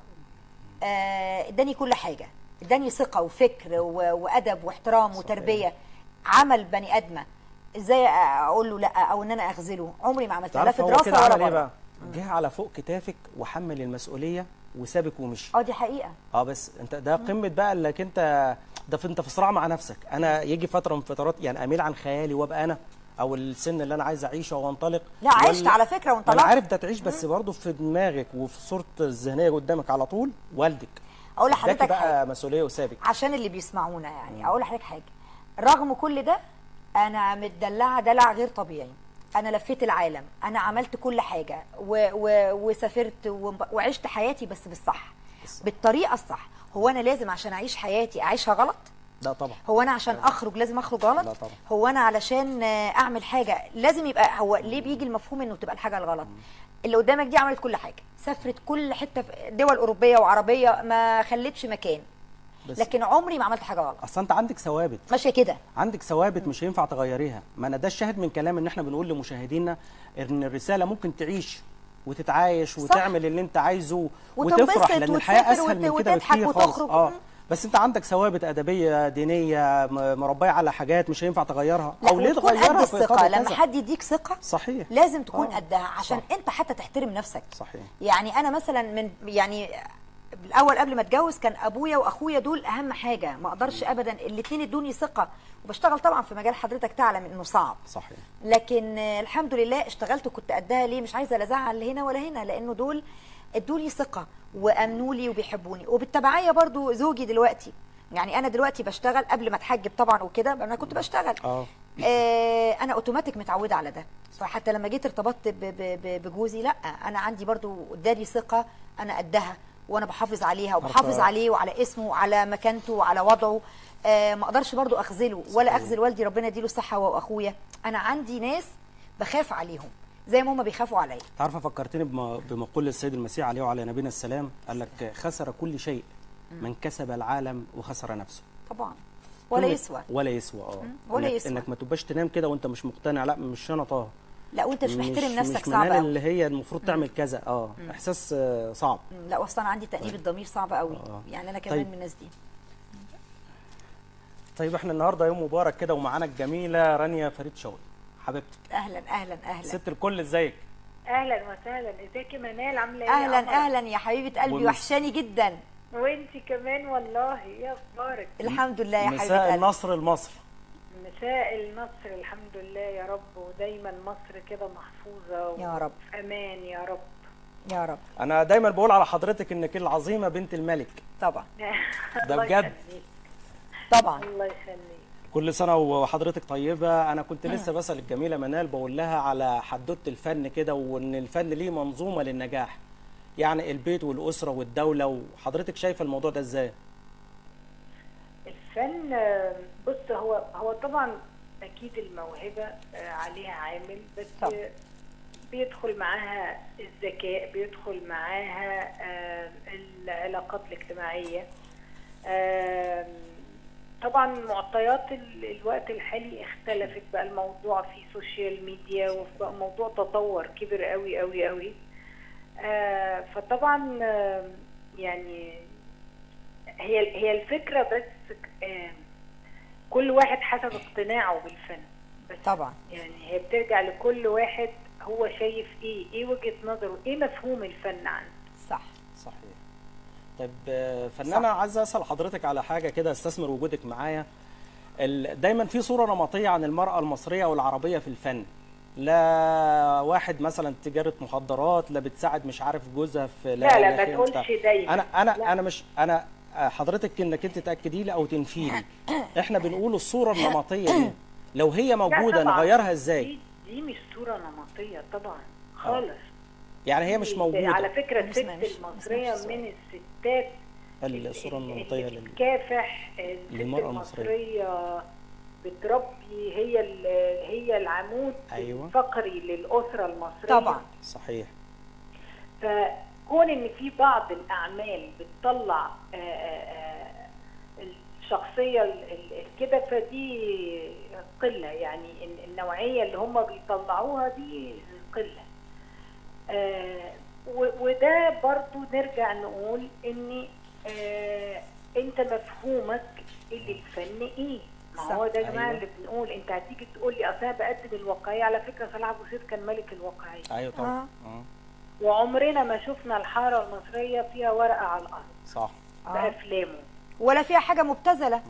آه، اداني كل حاجه اداني ثقه وفكر و- وادب واحترام وتربيه عمل بني ادمه ازاي اقول له لا او ان انا اخذله عمري ما عملتها لا تعرف في هو دراسه كده ولا عمل ايه بره بقى جه على فوق كتافك وحمل المسؤوليه وسابك ومشي اه دي حقيقه اه بس انت ده قمه بقى انك انت ده في انت في صراع مع نفسك انا يجي فتره من فترات يعني اميل عن خيالي وابقى انا او السن اللي انا عايز اعيشه وانطلق لا عشت ولا- على فكره ما وانت انا طلعت عارف ده تعيش بس برضه في دماغك وفي صورة الذهنيه قدامك على طول والدك اقول اداكي لحضرتك حاجه بقى مسؤوليه وسابك عشان اللي بيسمعونا يعني اقول لحضرتك حاجه رغم كل ده انا متدلعه دلع غير طبيعي انا لفيت العالم انا عملت كل حاجه و و وسافرت وب- وعشت حياتي بس بالصح بالصح. بالطريقه الصح هو انا لازم عشان اعيش حياتي اعيشها غلط لا طبعا هو انا عشان اخرج لازم اخرج غلط لا طبعا. هو انا علشان آه، اعمل حاجه لازم يبقى هو ليه بيجي المفهوم انه تبقى الحاجه الغلط اللي قدامك دي عملت كل حاجه سافرت كل حته في دول اوروبيه وعربيه ما خلتش مكان بس لكن عمري ما عملت حاجه غلط اصل انت عندك ثوابت ماشيه كده عندك ثوابت مش هينفع تغيريها ما انا ده الشاهد من كلام ان احنا بنقول لمشاهدينا ان الرساله ممكن تعيش وتتعايش وتعمل اللي انت عايزه وتنبسط وتفرح لان الحياه وتسافر اسهل من وت- كده وتضحك بكتير خالص وتخرج. اه مم. بس انت عندك ثوابت ادبيه دينيه م- مربيه على حاجات مش هينفع تغيرها لا او ليه وتكون قد تغيرها في الثقه قدر لما كذا. حد يديك ثقه صحيح لازم تكون آه. قدها عشان صح. انت حتى تحترم نفسك صحيح يعني انا مثلا من يعني الاول قبل ما اتجوز كان ابويا واخويا دول اهم حاجه ما اقدرش ابدا الاثنين ادوني ثقه وبشتغل طبعا في مجال حضرتك تعلم انه صعب صحيح لكن آه، الحمد لله اشتغلت وكنت قدها ليه مش عايزه لا ازعل هنا ولا هنا لانه دول ادوا لي ثقه وامنوا لي وبيحبوني وبالتبعيه برضو زوجي دلوقتي يعني انا دلوقتي بشتغل قبل ما اتحجب طبعا وكده انا كنت بشتغل اه آه انا اوتوماتيك متعوده على ده فحتى لما جيت ارتبطت ب- ب- ب- بجوزي لا انا عندي برضو اداني ثقه انا قدها وانا بحافظ عليها وبحافظ عارفة- عليه وعلى اسمه وعلى مكانته وعلى وضعه آه ما اقدرش برضو اخذله ولا صحيح. اخذل والدي ربنا يديله الصحه هو واخويا انا عندي ناس بخاف عليهم زي ما هم بيخافوا عليا تعرف فكرتني بم- بمقولة السيد المسيح عليه وعلى نبينا السلام قال لك خسر كل شيء من كسب العالم وخسر نفسه طبعا ولا كلمة يسوى ولا يسوى اه ولا إنك- يسوى. انك ما تبقاش تنام كده وانت مش مقتنع لا مش انا طه لا وانت مش محترم نفسك مش صعب منال قوي اللي هي المفروض تعمل كذا اه احساس آه، صعب لا اصلا عندي تانيب الضمير صعب قوي آه. يعني انا كمان طيب. من الناس دي طيب احنا النهارده يوم مبارك كده ومعانا الجميله رانيا فريد شوقي حبيبتي اهلا اهلا اهلا ست الكل ازيك اهلا وسهلا ازيك يا منال عامله ايه يا اهلا قمر؟ اهلا يا حبيبه قلبي ومس- وحشاني جدا وانتي كمان والله يا اخبارك الحمد لله يا حبيبه مساء قلبي النصر لمصر مساء النصر الحمد لله يا رب ودايما مصر كده محفوظه و- يا رب. في امان يا رب يا رب انا دايما بقول على حضرتك انك العظيمه بنت الملك طبعا ده الله بجد. يخليك. طبعا الله يخليك كل سنه وحضرتك طيبه انا كنت لسه بسال الجميله منال بقول لها على حدوته الفن كده وان الفن ليه منظومه للنجاح يعني البيت والاسره والدوله وحضرتك شايفه الموضوع ده ازاي الفن آه، بص هو هو طبعا اكيد الموهبه آه، عليها عامل بس طبعا. آه، بيدخل معاها الذكاء بيدخل معاها آه، العلاقات الاجتماعيه آم، طبعا معطيات ال- الوقت الحالي اختلفت بقى الموضوع فيه سوشيال ميديا وبقى موضوع تطور كبر قوي قوي قوي آه، فطبعا آم، يعني هي هي الفكره بس آم، كل واحد حسب اقتناعه بالفن بس طبعا يعني هي بترجع لكل واحد هو شايف ايه ايه وجهه نظره ايه مفهوم الفن عنده صح صحيح طيب آه، فنانه عايز اسال حضرتك على حاجه كده استثمر وجودك معايا ال- دايما في صوره نمطيه عن المراه المصريه والعربيه في الفن لا واحد مثلا تجاره مخدرات لا بتساعد مش عارف جوزها في لا لا ما خير تقولش بتاع. دايما انا انا لا. انا مش انا آه، حضرتك انك انت تاكدي لي او تنفي لي احنا بنقول الصوره النمطيه دي لو هي لا موجوده طبعاً. نغيرها ازاي دي, دي مش صوره نمطيه طبعا خالص يعني هي مش موجوده على فكره ما الست اسمهاش- ما المصريه اسمهاش من الستات الصوره النمطيه اللي لل... بتكافح الست للمرأة المصرية. المصريه بتربي هي ال- هي العمود أيوة. الفقري للاسره المصريه طبعا صحيح فكون ان في بعض الاعمال بتطلع آه، آه، آه، الشخصيه ال- ال- كده فدي قله يعني ال- النوعيه اللي هم بيطلعوها دي قله آه، و- وده برضو نرجع نقول ان آه، انت مفهومك اللي الفن ايه ما هو ده يا جماعه أيوة. اللي بنقول انت هتيجي تقول لي اصل انا بقدم الواقعيه على فكره صلاح ابو سيف كان ملك الواقعيه ايوه طبعا آه. آه. وعمرنا ما شفنا الحاره المصريه فيها ورقه على الارض صح آه. بافلامه ولا فيها حاجه مبتذله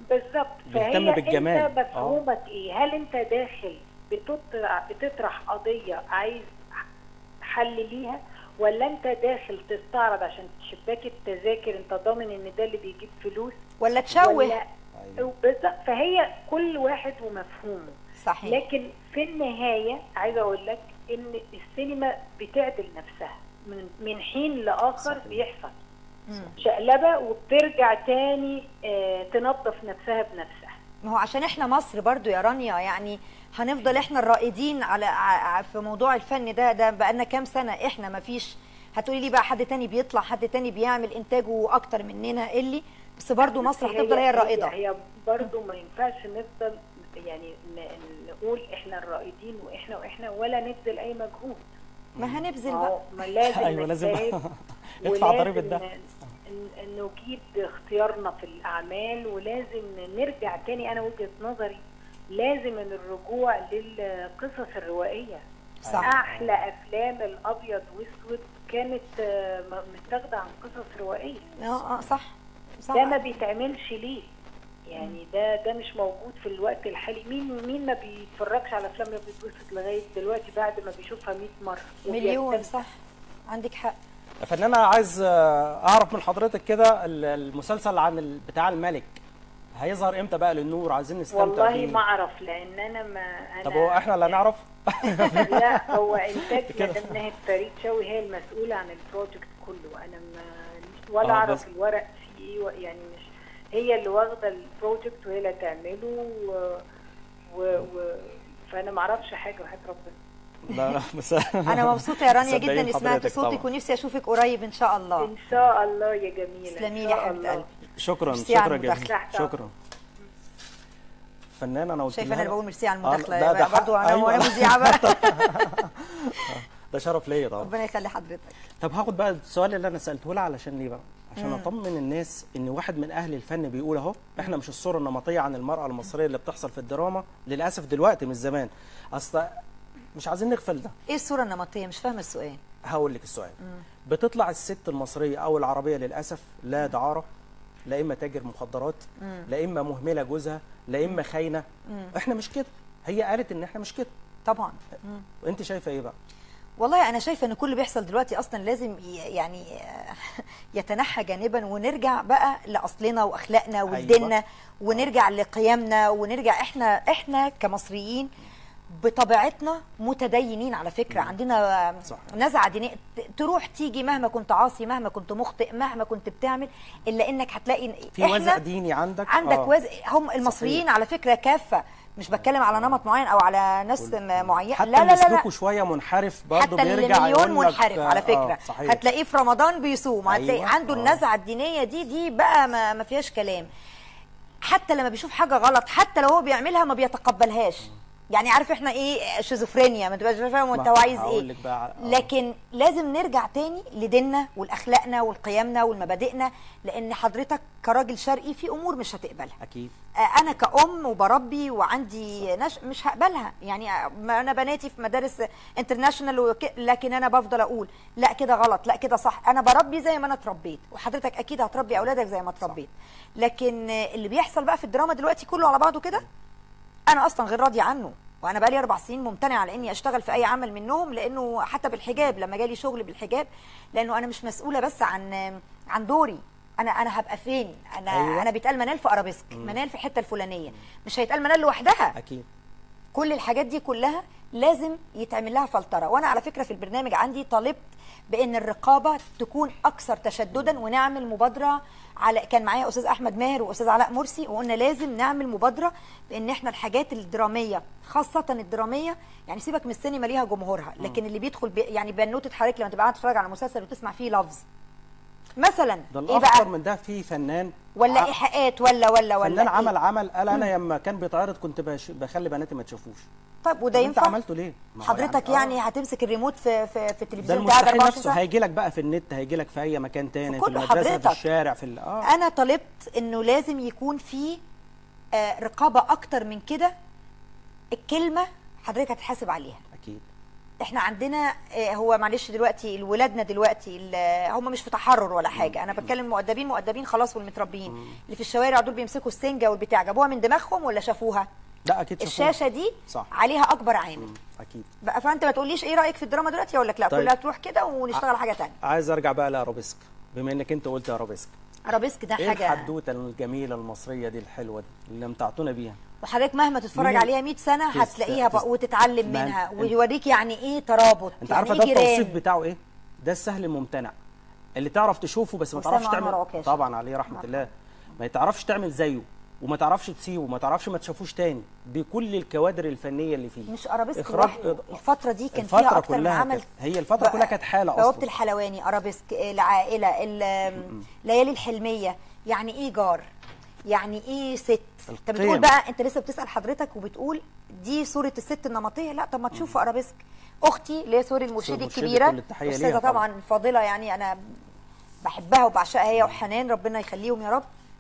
بالظبط بيهتم فهي بالجمال. انت مفهومك ايه هل انت داخل بتطرح بتطرح قضيه عايز حل ليها ولا انت داخل تستعرض عشان شباك التذاكر انت ضامن ان ده اللي بيجيب فلوس ولا تشوه ولا أيوة. بالظبط فهي كل واحد ومفهومه صحيح لكن في النهايه عايزه اقول لك ان السينما بتعدل نفسها من من حين لاخر صحيح. بيحصل شقلبه وبترجع تاني آه، تنظف نفسها بنفسها ما هو عشان احنا مصر برضو يا رانيا يعني هنفضل احنا الرائدين على ع- في موضوع الفن ده ده بقالنا كام سنه احنا ما فيش هتقولي لي بقى حد تاني بيطلع حد تاني بيعمل انتاجه اكتر مننا اللي بس برضو مصر هتفضل هي الرائده هي برضه ما ينفعش نفضل يعني ن- نقول احنا الرائدين واحنا واحنا ولا نبذل اي مجهود ما هنبذل ما بقى هو- ما لازم أيوة، لازم نجتهد ادفع ولازم ضريبة ده. ن- ن- نجيد اختيارنا في الاعمال ولازم نرجع تاني انا وجهه نظري لازم ان الرجوع للقصص الروائيه صح احلى افلام الابيض واسود كانت آه، م- متاخده عن قصص روائيه اه اه صح صح ده ما بيتعملش ليه يعني ده ده مش موجود في الوقت الحالي مين مين ما بيتفرجش على افلام ابيض واسود لغايه دلوقتي بعد ما بيشوفها 100 مره مليون وبيستمتع. صح عندك حق يا فنان انا عايز آه، اعرف من حضرتك كده ال- المسلسل عن ال- بتاع الملك هيظهر امتى بقى للنور عايزين نستمتع والله بيه ما اعرف لان انا ما انا طب هو احنا اللي هنعرف لا هو انتاج كده. مدام ناهد فريد شوقي هي المسؤوله عن البروجكت كله انا ما ولا آه، اعرف بس- الورق فيه ايه و- يعني مش هي اللي واخده البروجكت وهي اللي هتعمله و... و... و... فانا ما اعرفش حاجه وحياه ربنا لا لا بس انا مبسوطه يا رانيا مصدقين جدا اني سمعت حضرتك صوتك طبعاً. ونفسي اشوفك قريب ان شاء الله ان شاء الله يا جميله تسلمي إن لي يا شاء حبيبه الله. قلبي شكرا ميرسي على شكرا المداخلة. جدا شكرا فنان انا قلت شايفه لها انا بقول ميرسي على آه، المداخله ده- ده بقى برضو حق. انا أيوة. وانا مذيعه بقى ده شرف ليا طبعا ربنا يخلي حضرتك طب هاخد بقى السؤال اللي انا سالته لها علشان ليه بقى عشان اطمن الناس ان واحد من اهل الفن بيقول اهو احنا مش الصوره النمطيه عن المراه المصريه اللي بتحصل في الدراما للاسف دلوقتي مش زمان اصل مش عايزين نغفل ده ايه الصوره النمطيه مش فاهمه السؤال هقول لك السؤال بتطلع الست المصريه او العربيه للاسف لا دعاره لا اما تاجر مخدرات لا اما مهمله جوزها لا اما خاينه احنا مش كده هي قالت ان احنا مش كده طبعا انت شايفه ايه بقى والله انا شايفه ان كل اللي بيحصل دلوقتي اصلا لازم ي- يعني يتنحى جانبا ونرجع بقى لاصلنا واخلاقنا وديننا ونرجع لقيمنا ونرجع احنا احنا كمصريين بطبيعتنا متدينين على فكره عندنا صح. نزعه دينيه ت- تروح تيجي مهما كنت عاصي مهما كنت مخطئ مهما كنت بتعمل الا انك هتلاقي في وزع ديني عندك عندك آه. وزن هم المصريين على فكره كافه مش بتكلم على نمط معين او على ناس معينه حتى لا لا لا, لا. مسلوكه شويه منحرف برضه حتى بيرجع المليون يقول لك منحرف على فكره آه صحيح هتلاقيه في رمضان بيصوم هتلاقي أيوة، عنده آه. النزعه الدينيه دي دي بقى ما, ما فيهاش كلام حتى لما بيشوف حاجه غلط حتى لو هو بيعملها ما بيتقبلهاش يعني عارف احنا ايه شيزوفرينيا ما تبقاش فاهم وانت ما عايز هقول ايه لك بقى آه. لكن لازم نرجع تاني لديننا والاخلاقنا والقيمنا والمبادئنا لان حضرتك كراجل شرقي في امور مش هتقبلها اكيد آه، انا كأم وبربي وعندي نش... مش هقبلها يعني آه، ما انا بناتي في مدارس انترناشونال وك... لكن انا بفضل اقول لا كده غلط لا كده صح انا بربي زي ما انا اتربيت وحضرتك اكيد هتربي اولادك زي ما اتربيت لكن آه، اللي بيحصل بقى في الدراما دلوقتي كله على بعضه كده انا اصلا غير راضيه عنه وانا بقالي اربع سنين ممتنعه على اني اشتغل في اي عمل منهم لانه حتى بالحجاب لما جالي شغل بالحجاب لانه انا مش مسؤوله بس عن عن دوري انا انا هبقى فين انا أيوة. أيوة. انا بيتقال منال في ارابيسك منال في الحته الفلانيه مش هيتقال منال لوحدها اكيد كل الحاجات دي كلها لازم يتعمل لها فلتره وانا على فكره في البرنامج عندي طالبت بان الرقابه تكون اكثر تشددا ونعمل مبادره على كان معايا استاذ احمد ماهر واستاذ علاء مرسي وقلنا لازم نعمل مبادره بان احنا الحاجات الدراميه خاصه الدراميه يعني سيبك من السينما ليها جمهورها لكن اللي بيدخل بي يعني بنوته حضرتك لما تبقى قاعد تتفرج على مسلسل وتسمع فيه لفظ مثلا ده ايه الاخطر بقى من ده في فنان ولا ع- ايحاءات ولا ولا ولا فنان إيه؟ عمل عمل قال انا لما كان بيتعرض كنت بش... بخلي بناتي ما تشوفوش طيب وده طب انت ينفع عملته ليه ما هو حضرتك آه. يعني هتمسك الريموت في في, في ده التلفزيون قاعد المستحيل 24 نفسه ساعة؟ هيجي لك بقى في النت هيجي لك في اي مكان تاني في في كله المدرسه في حضرتك. الشارع في ال- اه انا طلبت انه لازم يكون في آه، رقابه اكتر من كده الكلمه حضرتك هتحاسب عليها اكيد احنا عندنا آه، هو معلش دلوقتي الولادنا دلوقتي ال- هم مش في تحرر ولا حاجه انا بتكلم مؤدبين مؤدبين خلاص والمتربيين اللي في الشوارع دول بيمسكوا السنجه والبتاع جابوها من دماغهم ولا شافوها لا اكيد شافوها. الشاشه دي صح. عليها اكبر عامل اكيد بقى فانت ما تقوليش ايه رايك في الدراما دلوقتي اقول لك لا طيب. كلها تروح كده ونشتغل على حاجه تانية عايز ارجع بقى لارابيسك بما انك انت قلت ارابيسك ارابيسك ده ايه حاجه الحدوته الجميله المصريه دي الحلوه دي اللي امتعتونا بيها وحضرتك مهما تتفرج مين- عليها 100 سنه تست- هتلاقيها بقى تست- وتتعلم ما- منها انت- ويوريك يعني ايه ترابط انت يعني عارفه ايه ده التوصيف جيران بتاعه ايه ده السهل الممتنع اللي تعرف تشوفه بس ما وسام تعرفش أنور تعمل عكاشة. طبعا عليه رحمه الله ما تعرفش تعمل زيه وما تعرفش تسيبه وما تعرفش ما تشوفوش تاني بكل الكوادر الفنيه اللي فيه مش ارابيسك إخراج- لوحده الفتره دي كان الفترة فيها اكتر من كلها عمل كانت- هي الفترة كلها كانت حالة بوابه أصلاً. الحلواني ارابيسك العائله ال- ليالي الحلميه يعني ايه جار يعني ايه ست انت بتقول القيم. بقى انت لسه بتسال حضرتك وبتقول دي صوره الست النمطيه لا طب ما تشوفوا ارابيسك اختي اللي هي سوري المرشدي المرشدي الكبيره كل التحية استاذه ليها طبعاً. طبعا فاضله يعني انا بحبها وبعشقها هي وحنان ربنا يخليهم يا رب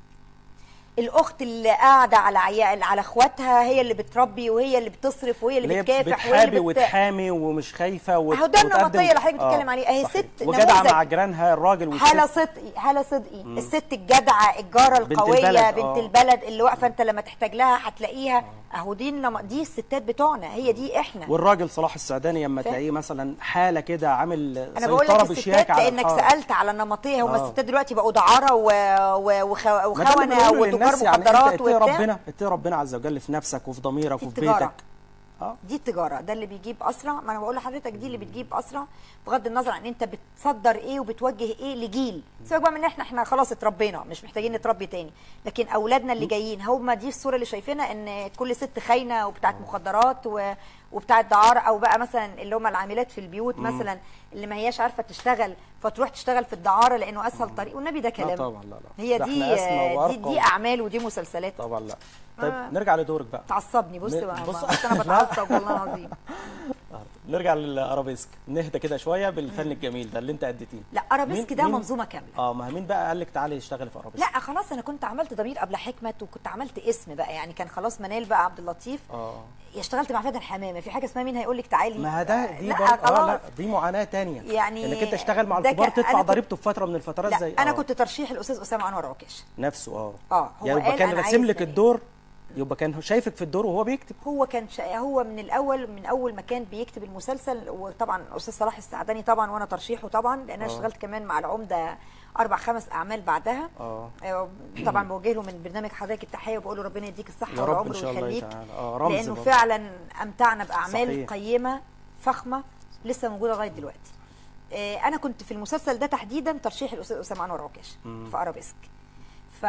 الاخت اللي قاعده على عيال على اخواتها هي اللي بتربي وهي اللي بتصرف وهي اللي اللي هي بتكافح وهي بتحابي اللي بت... وتحامي ومش خايفه وت... أهو ده النمطية وتقدم- اللي حضرتك آه، بتتكلم عليه. أهي صحيح. ست وجدعه نموذج. مع جيرانها الراجل والست هالة صدقي هالة صدقي الست الجدعه الجاره بنت القويه البلد، بنت آه. البلد اللي واقفه انت لما تحتاج لها هتلاقيها اهو دي النم... دي الستات بتوعنا هي دي احنا والراجل صلاح السعداني لما فاهم؟ تلاقيه مثلا حاله كده عامل انا بقول لك سيطره الستات بشياكه على لانك الحارة. سالت على النمطيه هم آه. الستات دلوقتي بقوا دعاره و... و... وخ... ما ده اللي وخونه بنقوله وتجار للناس يعني انت مخدرات اتقي وبتاع ربنا اتقي ربنا عز وجل في نفسك وفي ضميرك دي وفي التجارة. بيتك اه دي التجاره ده اللي بيجيب اسرع ما انا بقول لحضرتك دي اللي بتجيب اسرع بغض النظر عن انت بتصدر ايه وبتوجه ايه لجيل سيبك بقى من احنا احنا خلاص اتربينا مش محتاجين نتربي تاني لكن اولادنا اللي جايين هم دي الصوره اللي شايفينها ان كل ست خاينه وبتاعت مخدرات و... وبتاعت دعاره او بقى مثلا اللي هم العاملات في البيوت مثلا اللي ما هياش عارفه تشتغل فتروح تشتغل في الدعاره لانه اسهل طريق والنبي ده كلام طبعا لا لا هي ده دي احنا أسمى دي, وأرقى دي اعمال ودي مسلسلات طبعا لا طيب آه. نرجع لدورك بقى تعصبني بص ن- بقى بص- بص انا بتعصب والله العظيم آه. نرجع للارابيسك نهدى كده شويه بالفن الجميل ده اللي انت اديتيه لا ارابيسك مين- ده مين- منظومه كامله اه ما مين بقى قال لك تعالي اشتغلي في ارابيسك لا خلاص انا كنت عملت ضمير قبل حكمت وكنت عملت اسم بقى يعني كان خلاص منال بقى عبد اللطيف اه اشتغلت مع فاتن حمامه في حاجه اسمها مين هيقول لك تعالي ما ده دي لا برضه اه خلاص لا دي معاناه تانية يعني انك انت تشتغل مع ده الكبار كان- تدفع أنا كنت- ضريبته في فتره من الفترات لا زي انا آه. كنت ترشيح الاستاذ اسامه انور عكاش نفسه اه اه هو يعني يبقى قال كان أنا راسم عايز لك ده. الدور يبقى كان شايفك في الدور وهو بيكتب هو كان شا... هو من الاول من اول ما كان بيكتب المسلسل وطبعا الاستاذ صلاح السعداني طبعا وانا ترشيحه طبعا لان انا آه. اشتغلت كمان مع العمده اربع خمس اعمال بعدها اه آه، طبعا بوجه له من برنامج حضرتك التحيه وبقول له ربنا يديك الصحه يا رب والعمر ان شاء الله ويخليك تعالى اه رمز لانه برضه. فعلا امتعنا باعمال صحيح. قيمه فخمه لسه موجوده لغايه دلوقتي آه، انا كنت في المسلسل ده تحديدا ترشيح الاستاذ اسامه انور عكاش مم. في ارابيسك ف...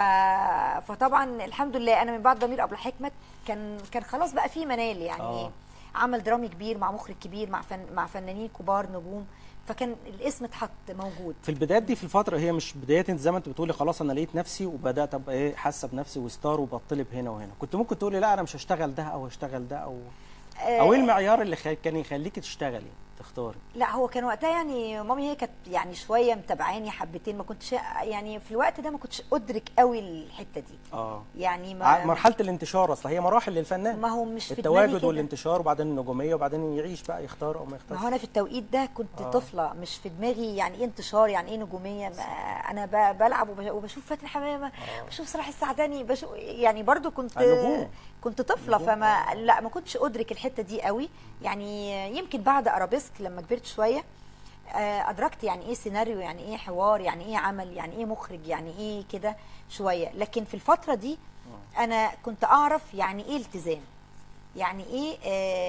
فطبعا الحمد لله انا من بعد ضمير قبل حكمت كان كان خلاص بقى في منال يعني آه. عمل درامي كبير مع مخرج كبير مع فن... مع فنانين كبار نجوم فكان الاسم اتحط موجود في البدايات دي في الفتره هي مش بدايه انت زي ما انت بتقولي خلاص انا لقيت نفسي وبدات ابقى ايه حاسه بنفسي وستار وبطلب هنا وهنا كنت ممكن تقولي لا انا مش هشتغل ده او هشتغل ده او او ايه المعيار اللي خي... كان يخليكي تشتغلي تختاري لا هو كان وقتها يعني مامي هي كانت يعني شويه متابعاني حبتين ما كنتش يعني في الوقت ده ما كنتش ادرك قوي الحته دي اه يعني ع- ما مرحله الانتشار اصل هي مراحل للفنان ما هو مش في دماغي التواجد كده. والانتشار وبعدين النجوميه وبعدين يعيش بقى يختار او ما ما يختارش هو انا في التوقيت ده كنت آه. آه. طفله مش في دماغي يعني ايه انتشار يعني ايه نجوميه ما انا ب- بلعب وبش- وبشوف فاتن حمامه آه. بشوف صلاح السعداني بشوف يعني برضو كنت آه، نجوم. كنت طفله نجوم. فما لا ما كنتش ادرك الحته دي قوي يعني يمكن بعد ارابيسك لما كبرت شويه آه، ادركت يعني ايه سيناريو يعني ايه حوار يعني ايه عمل يعني ايه مخرج يعني ايه كده شويه لكن في الفتره دي انا كنت اعرف يعني ايه التزام يعني ايه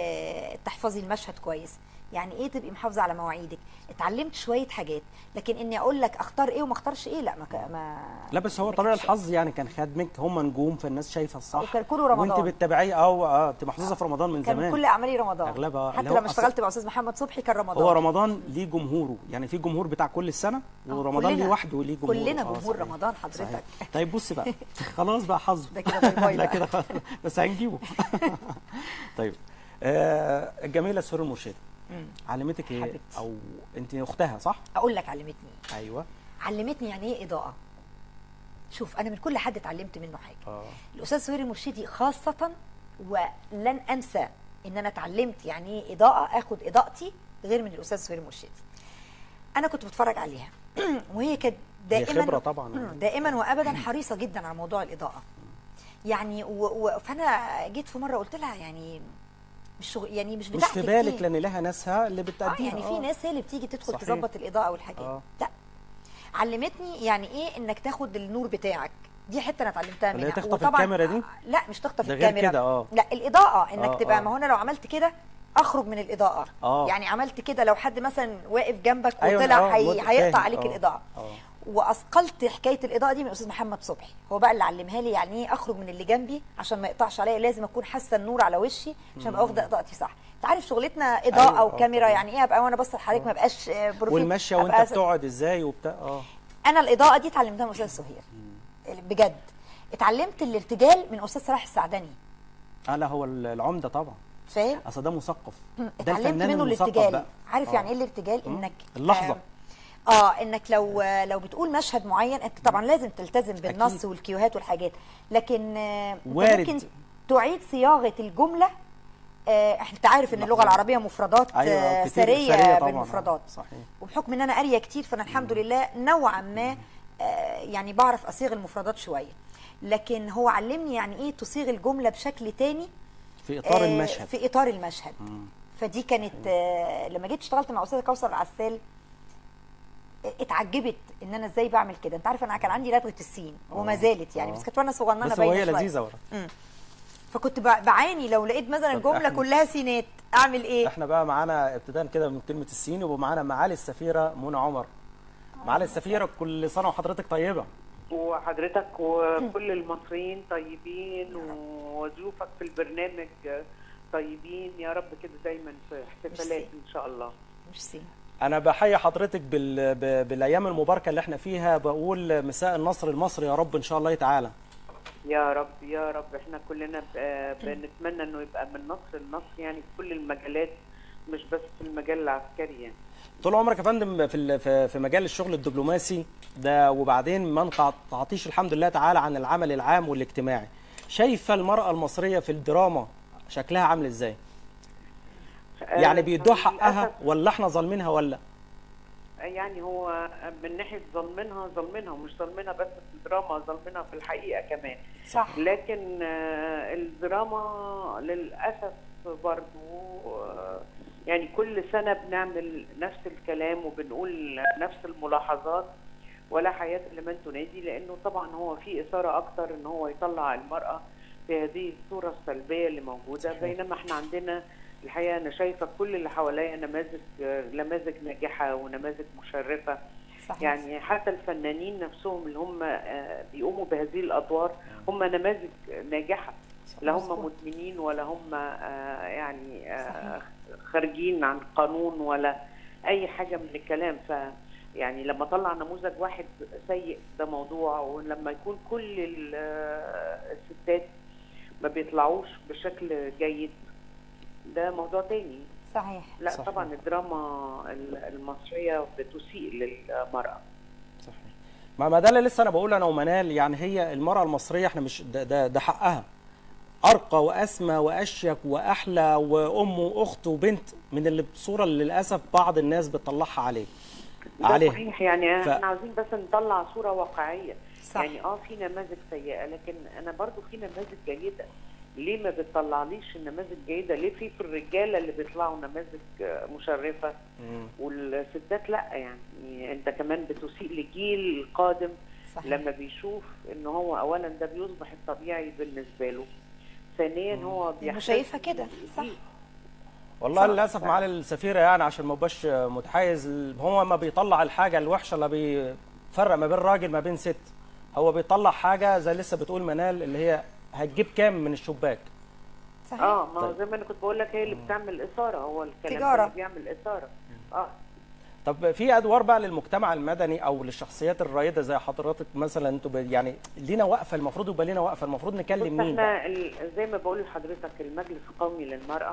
آه تحفظي المشهد كويس يعني ايه تبقي محافظه على مواعيدك اتعلمت شويه حاجات لكن اني اقول لك اختار ايه وما اختارش ايه لا ما, ك- ما لا بس هو ما طبيعي كانش- الحظ يعني كان خدمك هم نجوم فالناس شايفه الصح وكان كله رمضان. وانت بالتبعيه او اه انت محظوظه في رمضان من كان زمان كل اعمالي رمضان أغلبها حتى اللي هو لما أصل- اشتغلت مع استاذ محمد صبحي كان رمضان هو رمضان ليه جمهوره يعني في جمهور بتاع كل السنه ورمضان كلنا. ليه وحده ليه جمهور كلنا آه، جمهور صحيح. رمضان حضرتك. صحيح. طيب بصي بقى خلاص بقى حظ ده كده باي باي لا بقى. كده خلاص بس هنجيبه طيب آه الجميله سهير المرشدي علمتك ايه حبيبتي. او انت اختها صح اقول لك علمتني ايوه علمتني يعني ايه اضاءه شوف انا من كل حد اتعلمت منه حاجه اه الاستاذ سهير المرشدي خاصه ولن انسى ان انا اتعلمت يعني ايه اضاءه اخد اضاءتي غير من الاستاذ سهير مرشدي انا كنت بتفرج عليها وهي كانت هي دائما خبرة طبعاً. مم، دائما وابدا حريصه جدا على موضوع الاضاءه يعني و... و... فانا جيت في مره قلت لها يعني مش شغل يعني مش مش بتاعتك في بالك دي. لان لها ناسها اللي اه بتأديها يعني في ناس هي اللي بتيجي تدخل صحيح. تظبط الاضاءه والحاجات آه. لا علمتني يعني ايه انك تاخد النور بتاعك دي حته انا اتعلمتها اللي هي منها تخطف وطبعاً- الكاميرا دي؟ لا مش تخطف ده غير الكاميرا كده، آه. لا الاضاءه انك آه، تبقى آه. ما هو انا لو عملت كده اخرج من الاضاءه آه. يعني عملت كده لو حد مثلا واقف جنبك أيوة، وطلع آه، هي... مد- هيقطع فاهم، عليك آه، الاضاءه آه. واثقلت حكايه الاضاءه دي من الاستاذ محمد صبحي هو بقى اللي علمها لي يعني ايه اخرج من اللي جنبي عشان ما يقطعش عليا لازم اكون حاسه النور على وشي عشان ابقى واخده اضاءتي صح انت عارف شغلتنا اضاءه أيوة، آه، وكاميرا طبعاً. يعني ايه ابقى وانا بص لحضرتك ما بقاش آه، بروفيل والمشيه وانت أبقى بتقعد ازاي وبتاع اه انا الاضاءه دي اتعلمتها من استاذ سهير بجد اتعلمت الارتجال من استاذ صلاح السعدني اه لا هو العمده طبعا فاهم اصل ده مثقف ده اتعلمت الفنان منه المثقف الارتجال بقى عارف آه. يعني ايه الارتجال انك اللحظة. اه, آه انك لو لو بتقول مشهد معين انت طبعا لازم تلتزم بالنص أكيد. والكيوهات والحاجات لكن آه أنت وارد. ممكن تعيد صياغه الجمله آه انت عارف ان اللغه لحظة. العربيه مفردات أيوة، آه كتير سريه سرية طبعاً، بالمفردات آه، صحيح. وبحكم ان انا قاريه كتير فانا الحمد لله نوعا ما آه يعني بعرف اصيغ المفردات شويه لكن هو علمني يعني ايه تصيغ الجمله بشكل تاني في اطار آه، المشهد في اطار المشهد فدي كانت آه، لما جيت اشتغلت مع استاذه كوثر العسال آه، اتعجبت ان انا ازاي بعمل كده انت عارفه انا كان عندي لدغه السين وما زالت يعني آه. بس كانت وانا صغننه بس هو هي باينه شويه لذيذه ورا فكنت بع- بعاني لو لقيت مثلا طب جمله إحنا- كلها سينات اعمل ايه احنا بقى معانا ابتداء كده من كلمه السين يبقى معانا معالي السفيره منى عمر معالي السفيره كل سنه وحضرتك طيبه وحضرتك وكل المصريين طيبين وضيوفك في البرنامج طيبين يا رب كده دايما في احتفالات ميرسي. ان شاء الله ميرسي انا بحيي حضرتك بال... ب... بالايام المباركه اللي احنا فيها بقول مساء النصر المصري يا رب ان شاء الله تعالى يا رب يا رب احنا كلنا ب- بنتمنى انه يبقى من نصر لنصر يعني في كل المجالات مش بس في المجال العسكري يعني طول عمرك يا فندم في ال- في في مجال الشغل الدبلوماسي ده وبعدين ما انقطعتيش الحمد لله تعالى عن العمل العام والاجتماعي شايفه المراه المصريه في الدراما شكلها عامل ازاي يعني آه، بيدوها حقها للأسف ولا احنا ظالمينها ولا يعني هو من ناحيه ظلمنها ظلمنها ومش ظلمنها بس في الدراما ظلمنها في الحقيقه كمان صح لكن آه، الدراما للاسف برضو آه، يعني كل سنه بنعمل نفس الكلام وبنقول نفس الملاحظات ولا حياه لمن تنادي لانه طبعا هو في اثاره اكتر ان هو يطلع المراه في هذه الصوره السلبيه اللي موجوده بينما احنا عندنا الحقيقه انا شايفه كل اللي حواليا نماذج آه، نماذج ناجحه ونماذج مشرفه صحيح. يعني حتى الفنانين نفسهم اللي هم آه، بيقوموا بهذه الادوار هم نماذج ناجحه لا هم مظبوط. مدمنين ولا هم آه، يعني آه، خارجين عن قانون ولا اي حاجه من الكلام ف يعني لما طلع نموذج واحد سيء ده موضوع ولما يكون كل ال- آه، الستات ما بيطلعوش بشكل جيد ده موضوع تاني صحيح لا صحيح. طبعا الدراما المصريه بتسيء للمراه صحيح ما ما ده اللي لسه انا بقول انا ومنال يعني هي المراه المصريه احنا مش ده ده, ده حقها ارقى واسمى واشيك واحلى وام واخت وبنت من اللي بصوره اللي للاسف بعض الناس بتطلعها عليه ده عليها صحيح يعني ف- احنا عاوزين بس نطلع صوره واقعيه صح. يعني اه في نماذج سيئه لكن انا برضو في نماذج جيده ليه ما بتطلعليش النماذج الجيده ليه في في الرجاله اللي بيطلعوا نماذج آه، مشرفه والستات لا يعني انت كمان بتسيء لجيل القادم صحيح. لما بيشوف ان هو اولا ده بيصبح الطبيعي بالنسبه له ثانيا هو بيحتاج شايفها كده صح والله صح. للاسف معالي السفيره يعني عشان ما ابقاش متحيز هو ما بيطلع الحاجه الوحشه اللي بيفرق ما بين راجل ما بين ست هو بيطلع حاجه زي لسه بتقول منال اللي هي هتجيب كام من الشباك صحيح اه ما هو طيب. زي ما انا كنت بقول لك هي اللي بتعمل اثاره هو الكلام تجارة. ده اللي بيعمل اثاره اه طب في ادوار بقى للمجتمع المدني او للشخصيات الرائده زي حضرتك مثلا انتوا ب- يعني لينا وقفه المفروض يبقى لينا وقفه المفروض نكلم بص مين بقى؟ احنا ال- زي ما بقول لحضرتك المجلس القومي للمرأة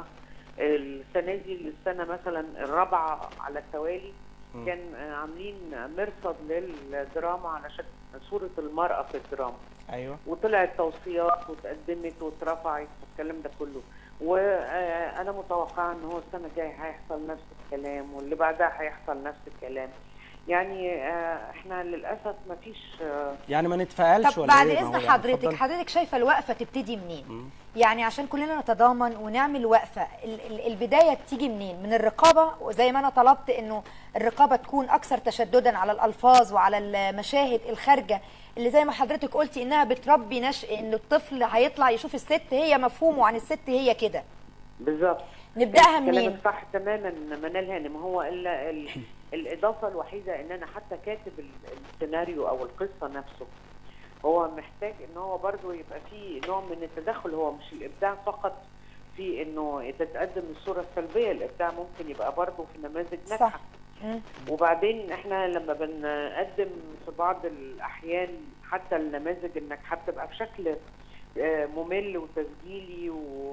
السنة دي السنة مثلا الرابعة على التوالي كان آه، عاملين مرصد للدراما على شكل صورة المرأة في الدراما ايوه وطلعت توصيات وتقدمت واترفعت والكلام ده كله وانا متوقعه ان هو السنه الجايه هيحصل نفس الكلام واللي بعدها هيحصل نفس الكلام يعني آه، احنا للاسف ما فيش يعني ما نتفائلش طب ولا بعد إيه؟ ما هو اذن يعني حضرتك اتفضل. حضرتك شايفه الوقفه تبتدي منين يعني عشان كلنا نتضامن ونعمل وقفه ال- ال- البدايه تيجي منين من الرقابه وزي ما انا طلبت انه الرقابه تكون اكثر تشددا على الالفاظ وعلى المشاهد الخارجه اللي زي ما حضرتك قلتي انها بتربي نشء ان الطفل هيطلع يشوف الست هي مفهومه عن الست هي كده بالظبط نبداها منين كلامك صح تماما منال هانم هو ال ال الاضافه الوحيده ان انا حتى كاتب ال- السيناريو او القصه نفسه هو محتاج ان هو برضه يبقى فيه نوع من التدخل هو مش الابداع فقط في انه تتقدم الصوره السلبيه الابداع ممكن يبقى برضه في نماذج ناجحه صح مم. وبعدين احنا لما بنقدم في بعض الاحيان حتى النماذج الناجحه بتبقى بشكل آه، ممل وتسجيلي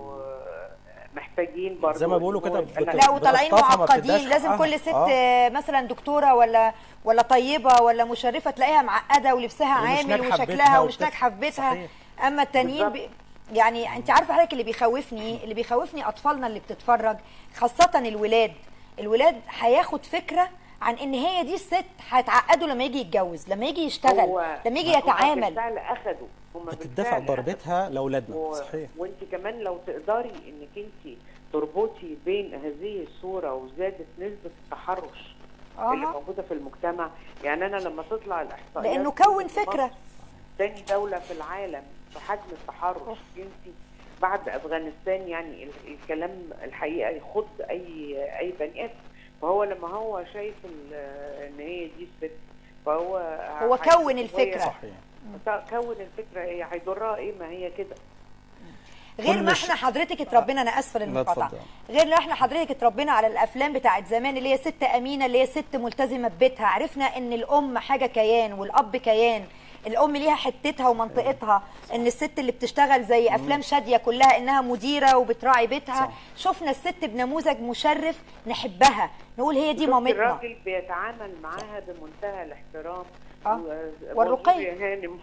ومحتاجين برضه زي ما بيقولوا إن هو كده يبقى بت- لا وطالعين بتخطفها ما معقدين بتبقاش لازم حقها. كل ست آه. آه. مثلا دكتوره ولا ولا طيبه ولا مشرفه تلاقيها معقده ولبسها ومش عامل ناجحة في وشكلها بيتها ومش وبت- ناجحه في بيتها صحيح. اما التانيين بالظبط. بي يعني انت عارفه حضرتك اللي بيخوفني اللي بيخوفني اطفالنا اللي بتتفرج خاصه الولاد الولاد هياخد فكره عن ان هي دي الست هتعقده لما يجي يتجوز لما يجي يشتغل هو- لما يجي هم يتعامل بالفعل اخدوا هم بتدفع بالفعل ضربتها لاولادنا و... صحيح وانت كمان لو تقدري انك انت تربطي بين هذه الصوره وزادت نسبه التحرش آه. اللي موجوده في المجتمع يعني انا لما تطلع الاحصائيات لأنه كون مصر فكرة. تاني دوله في العالم في حجم التحرش الجنسي بعد افغانستان يعني ال- الكلام الحقيقه يخض اي اي بني ادم فهو لما هو شايف ال- ان هي دي الست فهو هو هيشوف كون هي- الفكرة. صحيح كون الفكره هي هيضرها ايه ما هي كده غير كل ما ش- احنا حضرتك اتربينا انا اسفه للمقاطعه اتفضل. غير ما احنا حضرتك اتربينا على الافلام بتاعت زمان اللي هي ست امينه اللي هي ست ملتزمه ببيتها عرفنا ان الام حاجه كيان والاب كيان الام ليها حتتها ومنطقتها ان الست اللي بتشتغل زي افلام شاديه كلها انها مديره وبتراعي بيتها صح. شفنا الست بنموذج مشرف نحبها نقول هي دي شفت مامتنا الراجل بيتعامل معاها بمنتهى الاحترام آه. و- والرقي. منظور يا هانم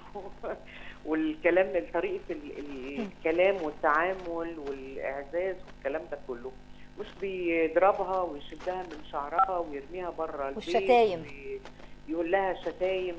والكلام طريقه ال- ال- الكلام والتعامل والاعزاز والكلام ده كله مش بيضربها ويشدها من شعرها ويرميها بره البيت والشتايم. وي- يقول لها شتايم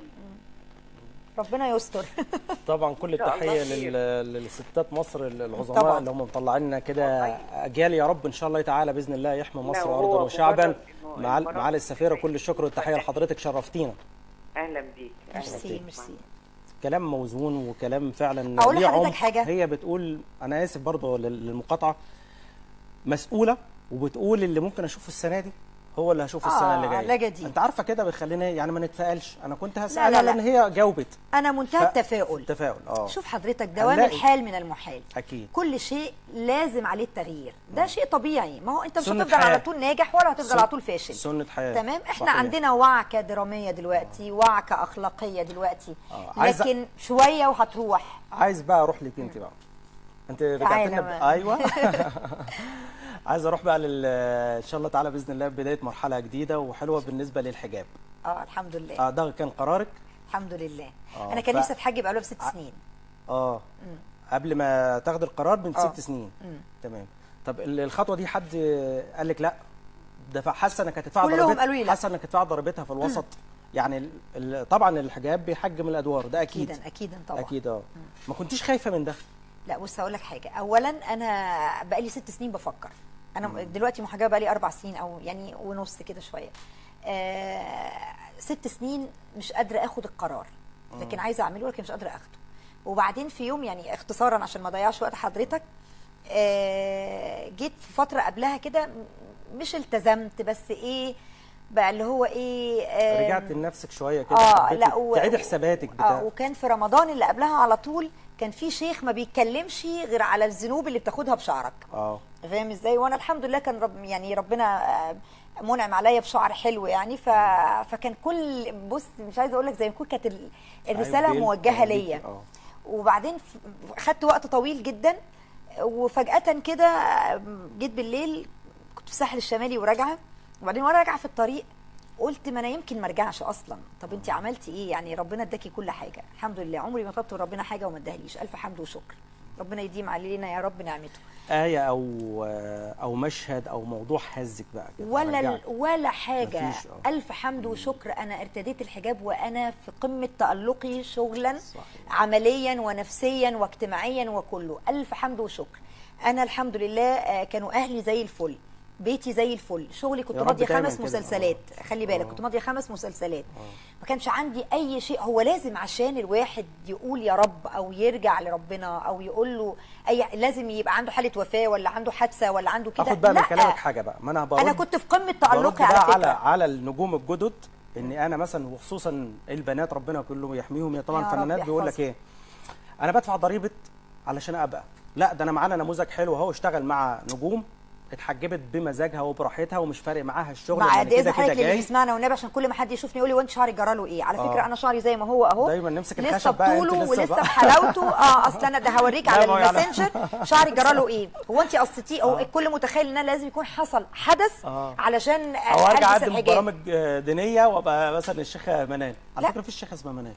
ربنا يستر طبعا كل إن شاء الله التحيه خير. لل- للستات مصر العظماء طبعاً. اللي هم مطلعين لنا كده اجيال يا رب ان شاء الله تعالى باذن الله يحمي لا، مصر وهو ارضا وشعبا مجرد إنه مع المرأة معالي السفيره كل الشكر والتحيه مستحيل. لحضرتك شرفتينا اهلا بيك أهلاً ميرسي بيك. ميرسي كلام موزون وكلام فعلا أقول ليه لحضرتك عمق. حاجة؟ هي بتقول انا اسف برضه لل- للمقاطعه مسؤوله وبتقول اللي ممكن اشوفه السنه دي هو اللي هشوفه السنه اللي آه، جايه لا جديد. انت عارفه كده بيخلينا يعني ما نتفائلش انا كنت هسالها لا، لا. لان هي جاوبت انا منتهى ف- التفاؤل تفاؤل اه شوف حضرتك دوام هنلاقي. الحال من المحال اكيد كل شيء لازم عليه التغيير ده شيء طبيعي ما هو انت مش سنة هتفضل على حياة. طول ناجح ولا هتفضل سن- على طول فاشل سنه حياه تمام احنا صحيح. عندنا وعكه دراميه دلوقتي وعكه اخلاقيه دلوقتي آه، عايزة- لكن شويه وهتروح عايز بقى اروح لك انت بقى انت رجعت تعالى لنا بقى. ب... ايوه عايز اروح بقى لل ان شاء الله تعالى باذن الله بدايه مرحله جديده وحلوه بالنسبه للحجاب اه الحمد لله اه ده كان قرارك الحمد لله آه، انا كان ف- نفسي اتحجب قبلها بست سنين اه قبل ما تاخد القرار من آه. ست سنين تمام طب ال- الخطوه دي حد قال لك لا ده حاسه انك هتدفع كلهم ضريبتها قالوا لي لا. حاسه انك هتدفع ضريبتها في الوسط يعني ال- ال- طبعا الحجاب بيحجم الادوار ده اكيد اكيدا اكيدا طبعا اكيد اه ما كنتيش خايفه من ده لا بص هقول لك حاجه اولا انا بقالي ست سنين بفكر انا دلوقتي محجبه بقالي اربع سنين او يعني ونص كده شويه آه ست سنين مش قادره اخد القرار لكن عايزه اعمله لكن مش قادره اخده وبعدين في يوم يعني اختصارا عشان ما اضيعش وقت حضرتك آه جيت في فتره قبلها كده م- مش التزمت بس ايه بقى اللي هو ايه آه رجعت لنفسك شويه كده اه حبيتي لا و... تعيدي حساباتك بتاع اه وكان في رمضان اللي قبلها على طول كان في شيخ ما بيتكلمش غير على الذنوب اللي بتاخدها بشعرك اه فاهم ازاي وانا الحمد لله كان رب يعني ربنا آه، منعم عليا بشعر حلو يعني ف... فكان كل بص مش عايزه اقول لك زي ما يكون كانت ال- الرساله عايز موجهه بيل- ليا اه وبعدين ف- خدت وقت طويل جدا وفجأة كده جيت بالليل كنت في الساحل الشمالي وراجعة وبعدين وانا راجعة في الطريق قلت ما انا يمكن ما ارجعش اصلا طب انت عملتي ايه يعني ربنا اداكي كل حاجه الحمد لله عمري ما طلبت من ربنا حاجه وما اداهاليش الف حمد وشكر ربنا يديم علينا يا رب نعمته آية أو أو مشهد أو موضوع هزك بقى كده ولا رجعك. ولا حاجه مفيش، آه. الف حمد وشكر انا ارتديت الحجاب وانا في قمه تالقي شغلا صحيح. عمليا ونفسيا واجتماعيا وكله الف حمد وشكر انا الحمد لله آه، كانوا اهلي زي الفل بيتي زي الفل شغلي كنت يا رب ماضيه دايماً خمس كده. مسلسلات آه. خلي بالك آه. كنت ماضيه خمس مسلسلات ما كانش عندي اي شيء هو لازم عشان الواحد يقول يا رب او يرجع لربنا او يقول له اي لازم يبقى عنده حاله وفاه ولا عنده حادثه ولا عنده كده اخد بقى من لا. كلامك حاجه بقى ما انا برد انا كنت في قمه برد تالقي بقى على على فكره على النجوم الجدد ان انا مثلا وخصوصا البنات ربنا كله يحميهم يا طبعا يا رب الفنانات بيقول لك يحفظهم. ايه انا بدفع ضريبه علشان ابقى لا ده انا معانا نموذج حلو اهو اشتغل مع نجوم اتحجبت بمزاجها وبراحتها ومش فارق معاها الشغل مع يعني قد ايه كده حضرتك كده اللي جاي بيسمعنا والنبي عشان كل ما حد يشوفني يقول لي وانت شعرك جراله ايه على فكره آه. انا شعري زي ما هو اهو دايما نمسك لسه الخشب بقى، أنت بطوله لسه ولسه بقى. بحلاوته اه اصل انا ده هوريك لا، على ما هو يعني- الماسنجر شعري جراله ايه هو انت قصتيه هو الكل متخيل ان أنا لازم يكون حصل حدث آه. علشان آه، او ارجع ألبس اقدم الحجاب. برامج آه، دينيه وابقى مثلا الشيخه منال على لا. فكره في الشيخه اسمها منال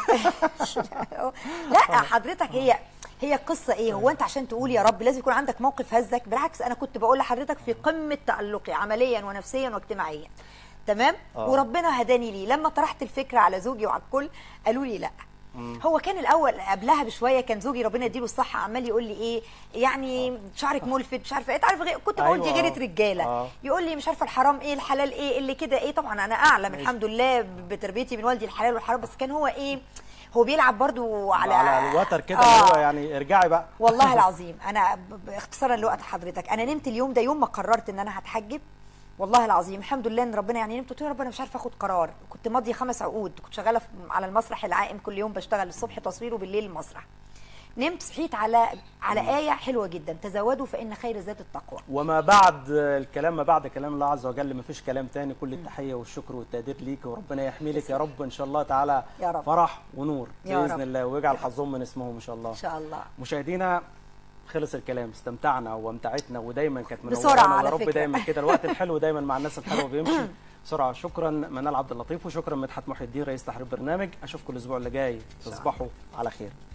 لا حضرتك هي هي القصه ايه هو انت عشان تقول يا رب لازم يكون عندك موقف هزك بالعكس انا كنت بقول لحضرتك في قمه تالقي عمليا ونفسيا واجتماعيا تمام آه. وربنا هداني ليه لما طرحت الفكره على زوجي وعلى الكل قالوا لي لا هو كان الاول قبلها بشويه كان زوجي ربنا يديله الصحه عمال يقول لي ايه يعني شعرك ملفت مش عارفه ايه تعرف غير كنت بقول دي أيوة. غيره رجاله آه. يقول لي مش عارفه الحرام ايه الحلال ايه اللي كده ايه طبعا انا اعلم الحمد لله بتربيتي من والدي الحلال والحرام بس كان هو ايه هو بيلعب برضو على على الوتر كده آه. اللي هو يعني ارجعي بقى والله العظيم انا ب- باختصارا لوقت حضرتك انا نمت اليوم ده يوم ما قررت ان انا هتحجب والله العظيم الحمد لله ان ربنا يعني نمت قلت له يا رب انا مش عارفه اخد قرار كنت ماضيه خمس عقود كنت شغاله في- على المسرح العائم كل يوم بشتغل الصبح تصوير وبالليل المسرح نمت صحيت على على ايه حلوه جدا تزودوا فان خير زاد التقوى وما بعد الكلام ما بعد كلام الله عز وجل ما فيش كلام تاني كل التحيه والشكر والتقدير ليك وربنا يحمي لك يا رب ان شاء الله تعالى يا رب. فرح ونور يا باذن رب. الله ويجعل حظهم من اسمهم ان شاء الله ان شاء الله مشاهدينا خلص الكلام استمتعنا وامتعتنا ودايما كانت منورانا بسرعة ويا على رب فكرة. دايما كده الوقت الحلو دايما مع الناس الحلوه بيمشي بسرعه شكرا منال عبد اللطيف وشكرا مدحت محي الدين رئيس تحرير برنامج اشوفكم الاسبوع اللي جاي تصبحوا على خير